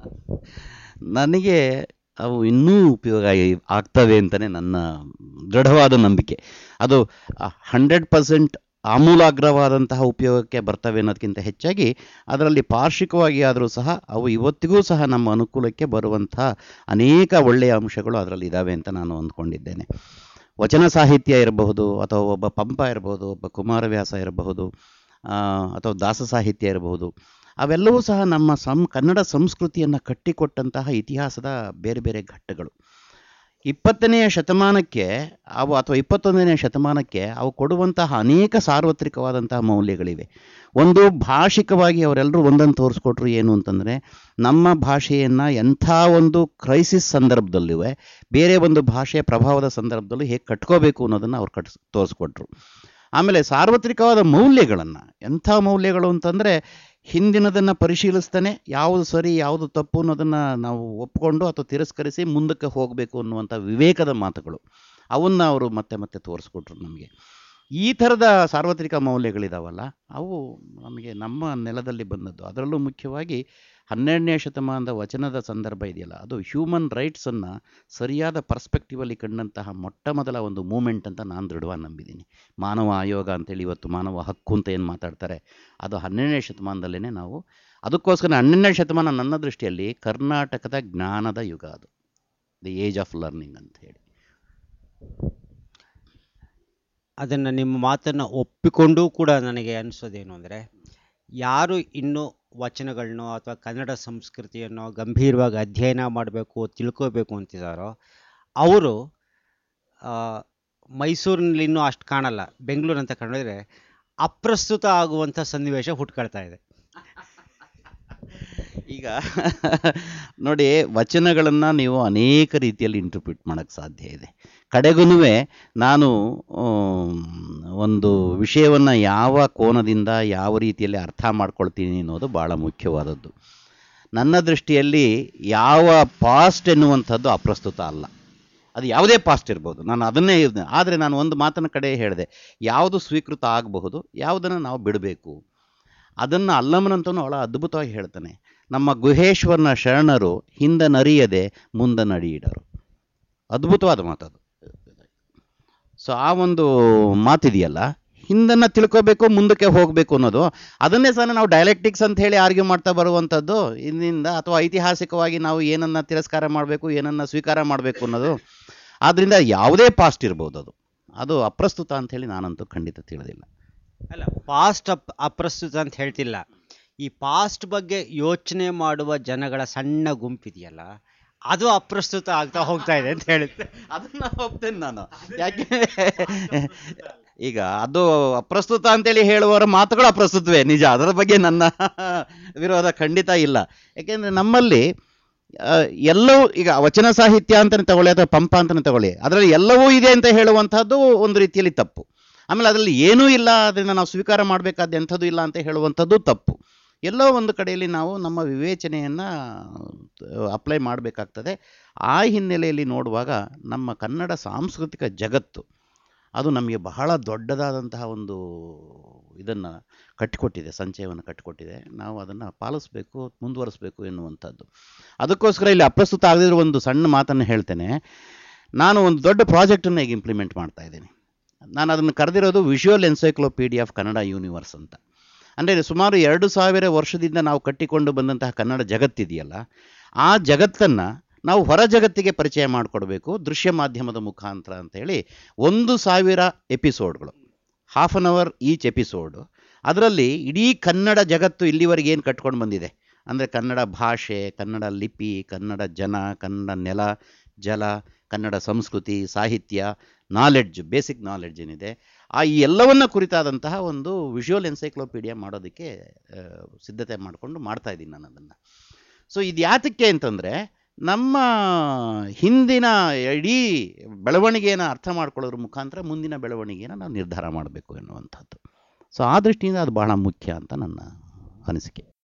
ನನಗೆ ಅವು ಇನ್ನೂ ಉಪಯೋಗ ಆಗಿ- ಆಗ್ತವೆ ಅಂತಲೇ ನನ್ನ ದೃಢವಾದ ನಂಬಿಕೆ ಅದು ಹಂಡ್ರೆಡ್ ಪರ್ಸೆಂಟ್ ಆಮೂಲಾಗ್ರವಾದಂತಹ ಉಪಯೋಗಕ್ಕೆ ಬರ್ತವೆ ಅನ್ನೋದಕ್ಕಿಂತ ಹೆಚ್ಚಾಗಿ ಅದರಲ್ಲಿ ಪಾರ್ಶ್ವಿಕವಾಗಿ ಆದರೂ ಸಹ ಅವು ಇವತ್ತಿಗೂ ಸಹ ನಮ್ಮ ಅನುಕೂಲಕ್ಕೆ ಬರುವಂಥ ಅನೇಕ ಒಳ್ಳೆಯ ಅಂಶಗಳು ಅದರಲ್ಲಿ ಇದ್ದಾವೆ ಅಂತ ನಾನು ಅಂದ್ಕೊಂಡಿದ್ದೇನೆ ವಚನ ಸಾಹಿತ್ಯ ಇರಬಹುದು ಅಥವಾ ಒಬ್ಬ ಪಂಪ ಇರಬಹುದು ಒಬ್ಬ ಕುಮಾರವ್ಯಾಸ ಇರಬಹುದು ಆ, ಅಥವಾ ದಾಸ ಸಾಹಿತ್ಯ ಇರಬಹುದು ಅವೆಲ್ಲವೂ ಸಹ ನಮ್ಮ ಸಂ ಕನ್ನಡ ಸಂಸ್ಕೃತಿಯನ್ನು ಕಟ್ಟಿಕೊಟ್ಟಂತಹ ಇತಿಹಾಸದ ಬೇರೆ ಬೇರೆ ಘಟ್ಟಗಳು ಇಪ್ಪತ್ತನೆಯ ಶತಮಾನಕ್ಕೆ ಅವು ಅಥವಾ ಇಪ್ಪತ್ತೊಂದನೇ ಶತಮಾನಕ್ಕೆ ಅವು ಕೊಡುವಂತಹ ಅನೇಕ ಸಾರ್ವತ್ರಿಕವಾದಂತಹ ಮೌಲ್ಯಗಳಿವೆ ಒಂದು ಭಾಷಿಕವಾಗಿ ಅವರೆಲ್ಲರೂ ಒಂದನ್ನು ತೋರಿಸ್ಕೊಟ್ರು ಏನು ಅಂತಂದರೆ ನಮ್ಮ ಭಾಷೆಯನ್ನು ಎಂಥ ಒಂದು ಕ್ರೈಸಿಸ್ ಸಂದರ್ಭದಲ್ಲಿವೆ ಬೇರೆ ಒಂದು ಭಾಷೆಯ ಪ್ರಭಾವದ ಸಂದರ್ಭದಲ್ಲೂ ಹೇಗೆ ಕಟ್ಕೋಬೇಕು ಅನ್ನೋದನ್ನು ಅವ್ರು ಕಟ್ ತೋರಿಸ್ಕೊಟ್ರು ಆಮೇಲೆ ಸಾರ್ವತ್ರಿಕವಾದ ಮೌಲ್ಯಗಳನ್ನು ಎಂಥ ಮೌಲ್ಯಗಳು ಅಂತಂದರೆ ಹಿಂದಿನದನ್ನು ಪರಿಶೀಲಿಸ್ತಾನೆ ಯಾವುದು ಸರಿ ಯಾವುದು ತಪ್ಪು ಅನ್ನೋದನ್ನು ನಾವು ಒಪ್ಕೊಂಡು ಅಥವಾ ತಿರಸ್ಕರಿಸಿ ಮುಂದಕ್ಕೆ ಹೋಗಬೇಕು ಅನ್ನುವಂಥ ವಿವೇಕದ ಮಾತುಗಳು ಅವನ್ನ ಅವರು ಮತ್ತೆ ಮತ್ತೆ ತೋರಿಸ್ಕೊಟ್ರು ನಮಗೆ ಈ ಥರದ ಸಾರ್ವತ್ರಿಕ ಮೌಲ್ಯಗಳಿದಾವಲ್ಲ ಅವು ನಮಗೆ ನಮ್ಮ ನೆಲದಲ್ಲಿ ಬಂದದ್ದು ಅದರಲ್ಲೂ ಮುಖ್ಯವಾಗಿ ಹನ್ನೆರಡನೇ ಶತಮಾನದ ವಚನದ ಸಂದರ್ಭ ಇದೆಯಲ್ಲ ಅದು ಹ್ಯೂಮನ್ ರೈಟ್ಸನ್ನು ಸರಿಯಾದ ಪರ್ಸ್ಪೆಕ್ಟಿವಲ್ಲಿ ಕಂಡಂತಹ ಮೊಟ್ಟ ಮೊದಲ ಒಂದು ಮೂಮೆಂಟ್ ಅಂತ ನಾನು ದೃಢವಾಗಿ ನಂಬಿದ್ದೀನಿ ಮಾನವ ಆಯೋಗ ಅಂತೇಳಿ ಇವತ್ತು ಮಾನವ ಹಕ್ಕು ಅಂತ ಏನು ಮಾತಾಡ್ತಾರೆ ಅದು ಹನ್ನೆರಡನೇ ಶತಮಾನದಲ್ಲೇ ನಾವು ಅದಕ್ಕೋಸ್ಕರ ಹನ್ನೆರಡನೇ ಶತಮಾನ ನನ್ನ ದೃಷ್ಟಿಯಲ್ಲಿ ಕರ್ನಾಟಕದ ಜ್ಞಾನದ ಯುಗ ಅದು ದಿ ಏಜ್ ಆಫ್ ಲರ್ನಿಂಗ್ ಅಂತ ಹೇಳಿ ಅದನ್ನು ನಿಮ್ಮ ಮಾತನ್ನು ಒಪ್ಪಿಕೊಂಡೂ ಕೂಡ ನನಗೆ ಅನಿಸೋದೇನು ಅಂದರೆ ಯಾರು ಇನ್ನೂ ವಚನಗಳನ್ನೋ ಅಥವಾ ಕನ್ನಡ ಸಂಸ್ಕೃತಿಯನ್ನು ಗಂಭೀರವಾಗಿ ಅಧ್ಯಯನ ಮಾಡಬೇಕು ತಿಳ್ಕೋಬೇಕು ಅಂತಿದ್ದಾರೋ ಅವರು ಮೈಸೂರಿನಲ್ಲಿ ಇನ್ನೂ ಅಷ್ಟು ಕಾಣಲ್ಲ ಬೆಂಗಳೂರು ಅಂತ ಕಂಡಿದ್ರೆ ಅಪ್ರಸ್ತುತ ಆಗುವಂಥ ಸನ್ನಿವೇಶ ಹುಟ್ಕೊಳ್ತಾ ಇದೆ ಈಗ ನೋಡಿ ವಚನಗಳನ್ನು ನೀವು ಅನೇಕ ರೀತಿಯಲ್ಲಿ ಇಂಟರ್ಪ್ರಿಟ್ ಮಾಡೋಕ್ಕೆ ಸಾಧ್ಯ ಇದೆ ಕಡೆಗೂ ನಾನು ಆಮ್, ಒಂದು ವಿಷಯವನ್ನು ಯಾವ ಕೋನದಿಂದ ಯಾವ ರೀತಿಯಲ್ಲಿ ಅರ್ಥ ಮಾಡ್ಕೊಳ್ತೀನಿ ಅನ್ನೋದು ಭಾಳ ಮುಖ್ಯವಾದದ್ದು ನನ್ನ ದೃಷ್ಟಿಯಲ್ಲಿ ಯಾವ ಪಾಸ್ಟ್ ಎನ್ನುವಂಥದ್ದು ಅಪ್ರಸ್ತುತ ಅಲ್ಲ ಅದು ಯಾವುದೇ ಪಾಸ್ಟ್ ಇರ್ಬೋದು ನಾನು ಅದನ್ನೇ ಆದರೆ ನಾನು ಒಂದು ಮಾತನ್ನ ಕಡೆ ಹೇಳಿದೆ ಯಾವುದು ಸ್ವೀಕೃತ ಆಗಬಹುದು ಯಾವುದನ್ನು ನಾವು ಬಿಡಬೇಕು ಅದನ್ನು ಅಲ್ಲಮನಂತನು ಭಾಳ ಅದ್ಭುತವಾಗಿ ಹೇಳ್ತಾನೆ ನಮ್ಮ ಗುಹೇಶ್ವರನ ಶರಣರು ಹಿಂದೆ ನರಿಯದೆ ಮುಂದೆ ನಡಿಯಿಡರು ಅದ್ಭುತವಾದ ಮಾತದು ಸೊ ಆ ಒಂದು ಮಾತಿದೆಯಲ್ಲ ಹಿಂದನ್ನು ತಿಳ್ಕೋಬೇಕು ಮುಂದಕ್ಕೆ ಹೋಗಬೇಕು ಅನ್ನೋದು ಅದನ್ನೇ ಸಹ ನಾವು ಡೈಲೆಕ್ಟಿಕ್ಸ್ ಅಂತ ಹೇಳಿ ಆರ್ಗ್ಯೂ ಮಾಡ್ತಾ ಬರುವಂಥದ್ದು ಇಂದಿಂದ ಅಥವಾ ಐತಿಹಾಸಿಕವಾಗಿ ನಾವು ಏನನ್ನ ತಿರಸ್ಕಾರ ಮಾಡಬೇಕು ಏನನ್ನ ಸ್ವೀಕಾರ ಮಾಡಬೇಕು ಅನ್ನೋದು ಆದ್ದರಿಂದ ಯಾವುದೇ ಪಾಸ್ಟ್ ಇರ್ಬೋದು ಅದು ಅದು ಅಪ್ರಸ್ತುತ ಅಂತ ಹೇಳಿ ನಾನಂತೂ ಖಂಡಿತ ತಿಳಿದಿಲ್ಲ ಅಲ್ಲ ಪಾಸ್ಟ್ ಅಪ್ ಅಪ್ರಸ್ತುತ ಅಂತ ಹೇಳ್ತಿಲ್ಲ ಈ ಪಾಸ್ಟ್ ಬಗ್ಗೆ ಯೋಚನೆ ಮಾಡುವ ಜನಗಳ ಸಣ್ಣ ಗುಂಪಿದೆಯಲ್ಲ ಅದು ಅಪ್ರಸ್ತುತ ಆಗ್ತಾ ಹೋಗ್ತಾ ಇದೆ ಅಂತ ಹೇಳುತ್ತೆ ಅದನ್ನ ಒಪ್ತೇನೆ ನಾನು ಯಾಕೆ ಈಗ ಅದು ಅಪ್ರಸ್ತುತ ಅಂತೇಳಿ ಹೇಳುವವರ ಮಾತುಗಳು ಅಪ್ರಸ್ತುತವೇ ನಿಜ ಅದರ ಬಗ್ಗೆ ನನ್ನ ವಿರೋಧ ಖಂಡಿತ ಇಲ್ಲ ಯಾಕೆಂದ್ರೆ ನಮ್ಮಲ್ಲಿ ಆ, ಎಲ್ಲವೂ ಈಗ ವಚನ ಸಾಹಿತ್ಯ ಅಂತಲೇ ತಗೊಳ್ಳಿ ಅಥವಾ ಪಂಪ ಅಂತಲೇ ತಗೊಳ್ಳಿ ಅದರಲ್ಲಿ ಎಲ್ಲವೂ ಇದೆ ಅಂತ ಹೇಳುವಂಥದ್ದು ಒಂದು ರೀತಿಯಲ್ಲಿ ತಪ್ಪು ಆಮೇಲೆ ಅದರಲ್ಲಿ ಏನೂ ಇಲ್ಲ ಅದರಿಂದ ನಾವು ಸ್ವೀಕಾರ ಮಾಡಬೇಕಾದ ಎಂಥದ್ದು ಇಲ್ಲ ಅಂತ ಹೇಳುವಂಥದ್ದು ತಪ್ಪು ಎಲ್ಲೋ ಒಂದು ಕಡೆಯಲ್ಲಿ ನಾವು ನಮ್ಮ ವಿವೇಚನೆಯನ್ನು ಅಪ್ಲೈ ಮಾಡಬೇಕಾಗ್ತದೆ ಆ ಹಿನ್ನೆಲೆಯಲ್ಲಿ ನೋಡುವಾಗ ನಮ್ಮ ಕನ್ನಡ ಸಾಂಸ್ಕೃತಿಕ ಜಗತ್ತು ಅದು ನಮಗೆ ಬಹಳ ದೊಡ್ಡದಾದಂತಹ ಒಂದು ಇದನ್ನು ಕಟ್ಟಿಕೊಟ್ಟಿದೆ ಸಂಚಯವನ್ನು ಕಟ್ಟಿಕೊಟ್ಟಿದೆ ನಾವು ಅದನ್ನು ಪಾಲಿಸಬೇಕು ಮುಂದುವರಿಸಬೇಕು ಎನ್ನುವಂಥದ್ದು ಅದಕ್ಕೋಸ್ಕರ ಇಲ್ಲಿ ಅಪ್ರಸ್ತುತ ಆಗದಿರೋ ಒಂದು ಸಣ್ಣ ಮಾತನ್ನು ಹೇಳ್ತೇನೆ ನಾನು ಒಂದು ದೊಡ್ಡ ಪ್ರಾಜೆಕ್ಟನ್ನು ಈಗ ಇಂಪ್ಲಿಮೆಂಟ್ ಮಾಡ್ತಾ ಇದ್ದೀನಿ ನಾನು ಅದನ್ನು ಕರೆದಿರೋದು visual encyclopaedia of Kannada universe ಅಂತ ಅಂದರೆ ಸುಮಾರು ಎರಡು ಸಾವಿರ ವರ್ಷದಿಂದ ನಾವು ಕಟ್ಟಿಕೊಂಡು ಬಂದಂತಹ ಕನ್ನಡ ಜಗತ್ತಿದೆಯಲ್ಲ ಆ ಜಗತ್ತನ್ನು ನಾವು ಹೊರ ಜಗತ್ತಿಗೆ ಪರಿಚಯ ಮಾಡಿಕೊಡ್ಬೇಕು ದೃಶ್ಯ ಮಾಧ್ಯಮದ ಮುಖಾಂತರ ಅಂತೇಳಿ ಒಂದು ಸಾವಿರ ಎಪಿಸೋಡ್ಗಳು half an hour each episode ಅದರಲ್ಲಿ ಇಡೀ ಕನ್ನಡ ಜಗತ್ತು ಇಲ್ಲಿವರೆಗೆ ಏನು ಕಟ್ಕೊಂಡು ಬಂದಿದೆ ಅಂದರೆ ಕನ್ನಡ ಭಾಷೆ ಕನ್ನಡ ಲಿಪಿ ಕನ್ನಡ ಜನ ಕನ್ನಡ ನೆಲ ಜಲ ಕನ್ನಡ ಸಂಸ್ಕೃತಿ ಸಾಹಿತ್ಯ ನಾಲೆಡ್ಜ್ ಬೇಸಿಕ್ ನಾಲೆಡ್ಜ್ ಏನಿದೆ ಆ ಈ ಎಲ್ಲವನ್ನ ಕುರಿತಾದಂತಹ ಒಂದು ವಿಷುವಲ್ ಎನ್ಸೈಕ್ಲೋಪೀಡಿಯಾ ಮಾಡೋದಕ್ಕೆ ಆ, ಸಿದ್ಧತೆ ಮಾಡಿಕೊಂಡು ಮಾಡ್ತಾ ಇದ್ದೀನಿ ನಾನು ಅದನ್ನು ಸೊ ಇದು ಯಾತಕ್ಕೆ ಅಂತಂದರೆ ನಮ್ಮ ಹಿಂದಿನ ಇಡೀ ಬೆಳವಣಿಗೆಯನ್ನು ಅರ್ಥ ಮಾಡ್ಕೊಳ್ಳೋದ್ರ ಮುಖಾಂತರ ಮುಂದಿನ ಬೆಳವಣಿಗೆಯನ್ನು ನಾವು ನಿರ್ಧಾರ ಮಾಡಬೇಕು ಎನ್ನುವಂಥದ್ದು ಸೊ ಆ ದೃಷ್ಟಿಯಿಂದ ಅದು ಬಹಳ ಮುಖ್ಯ ಅಂತ ನನ್ನ ಅನಿಸಿಕೆ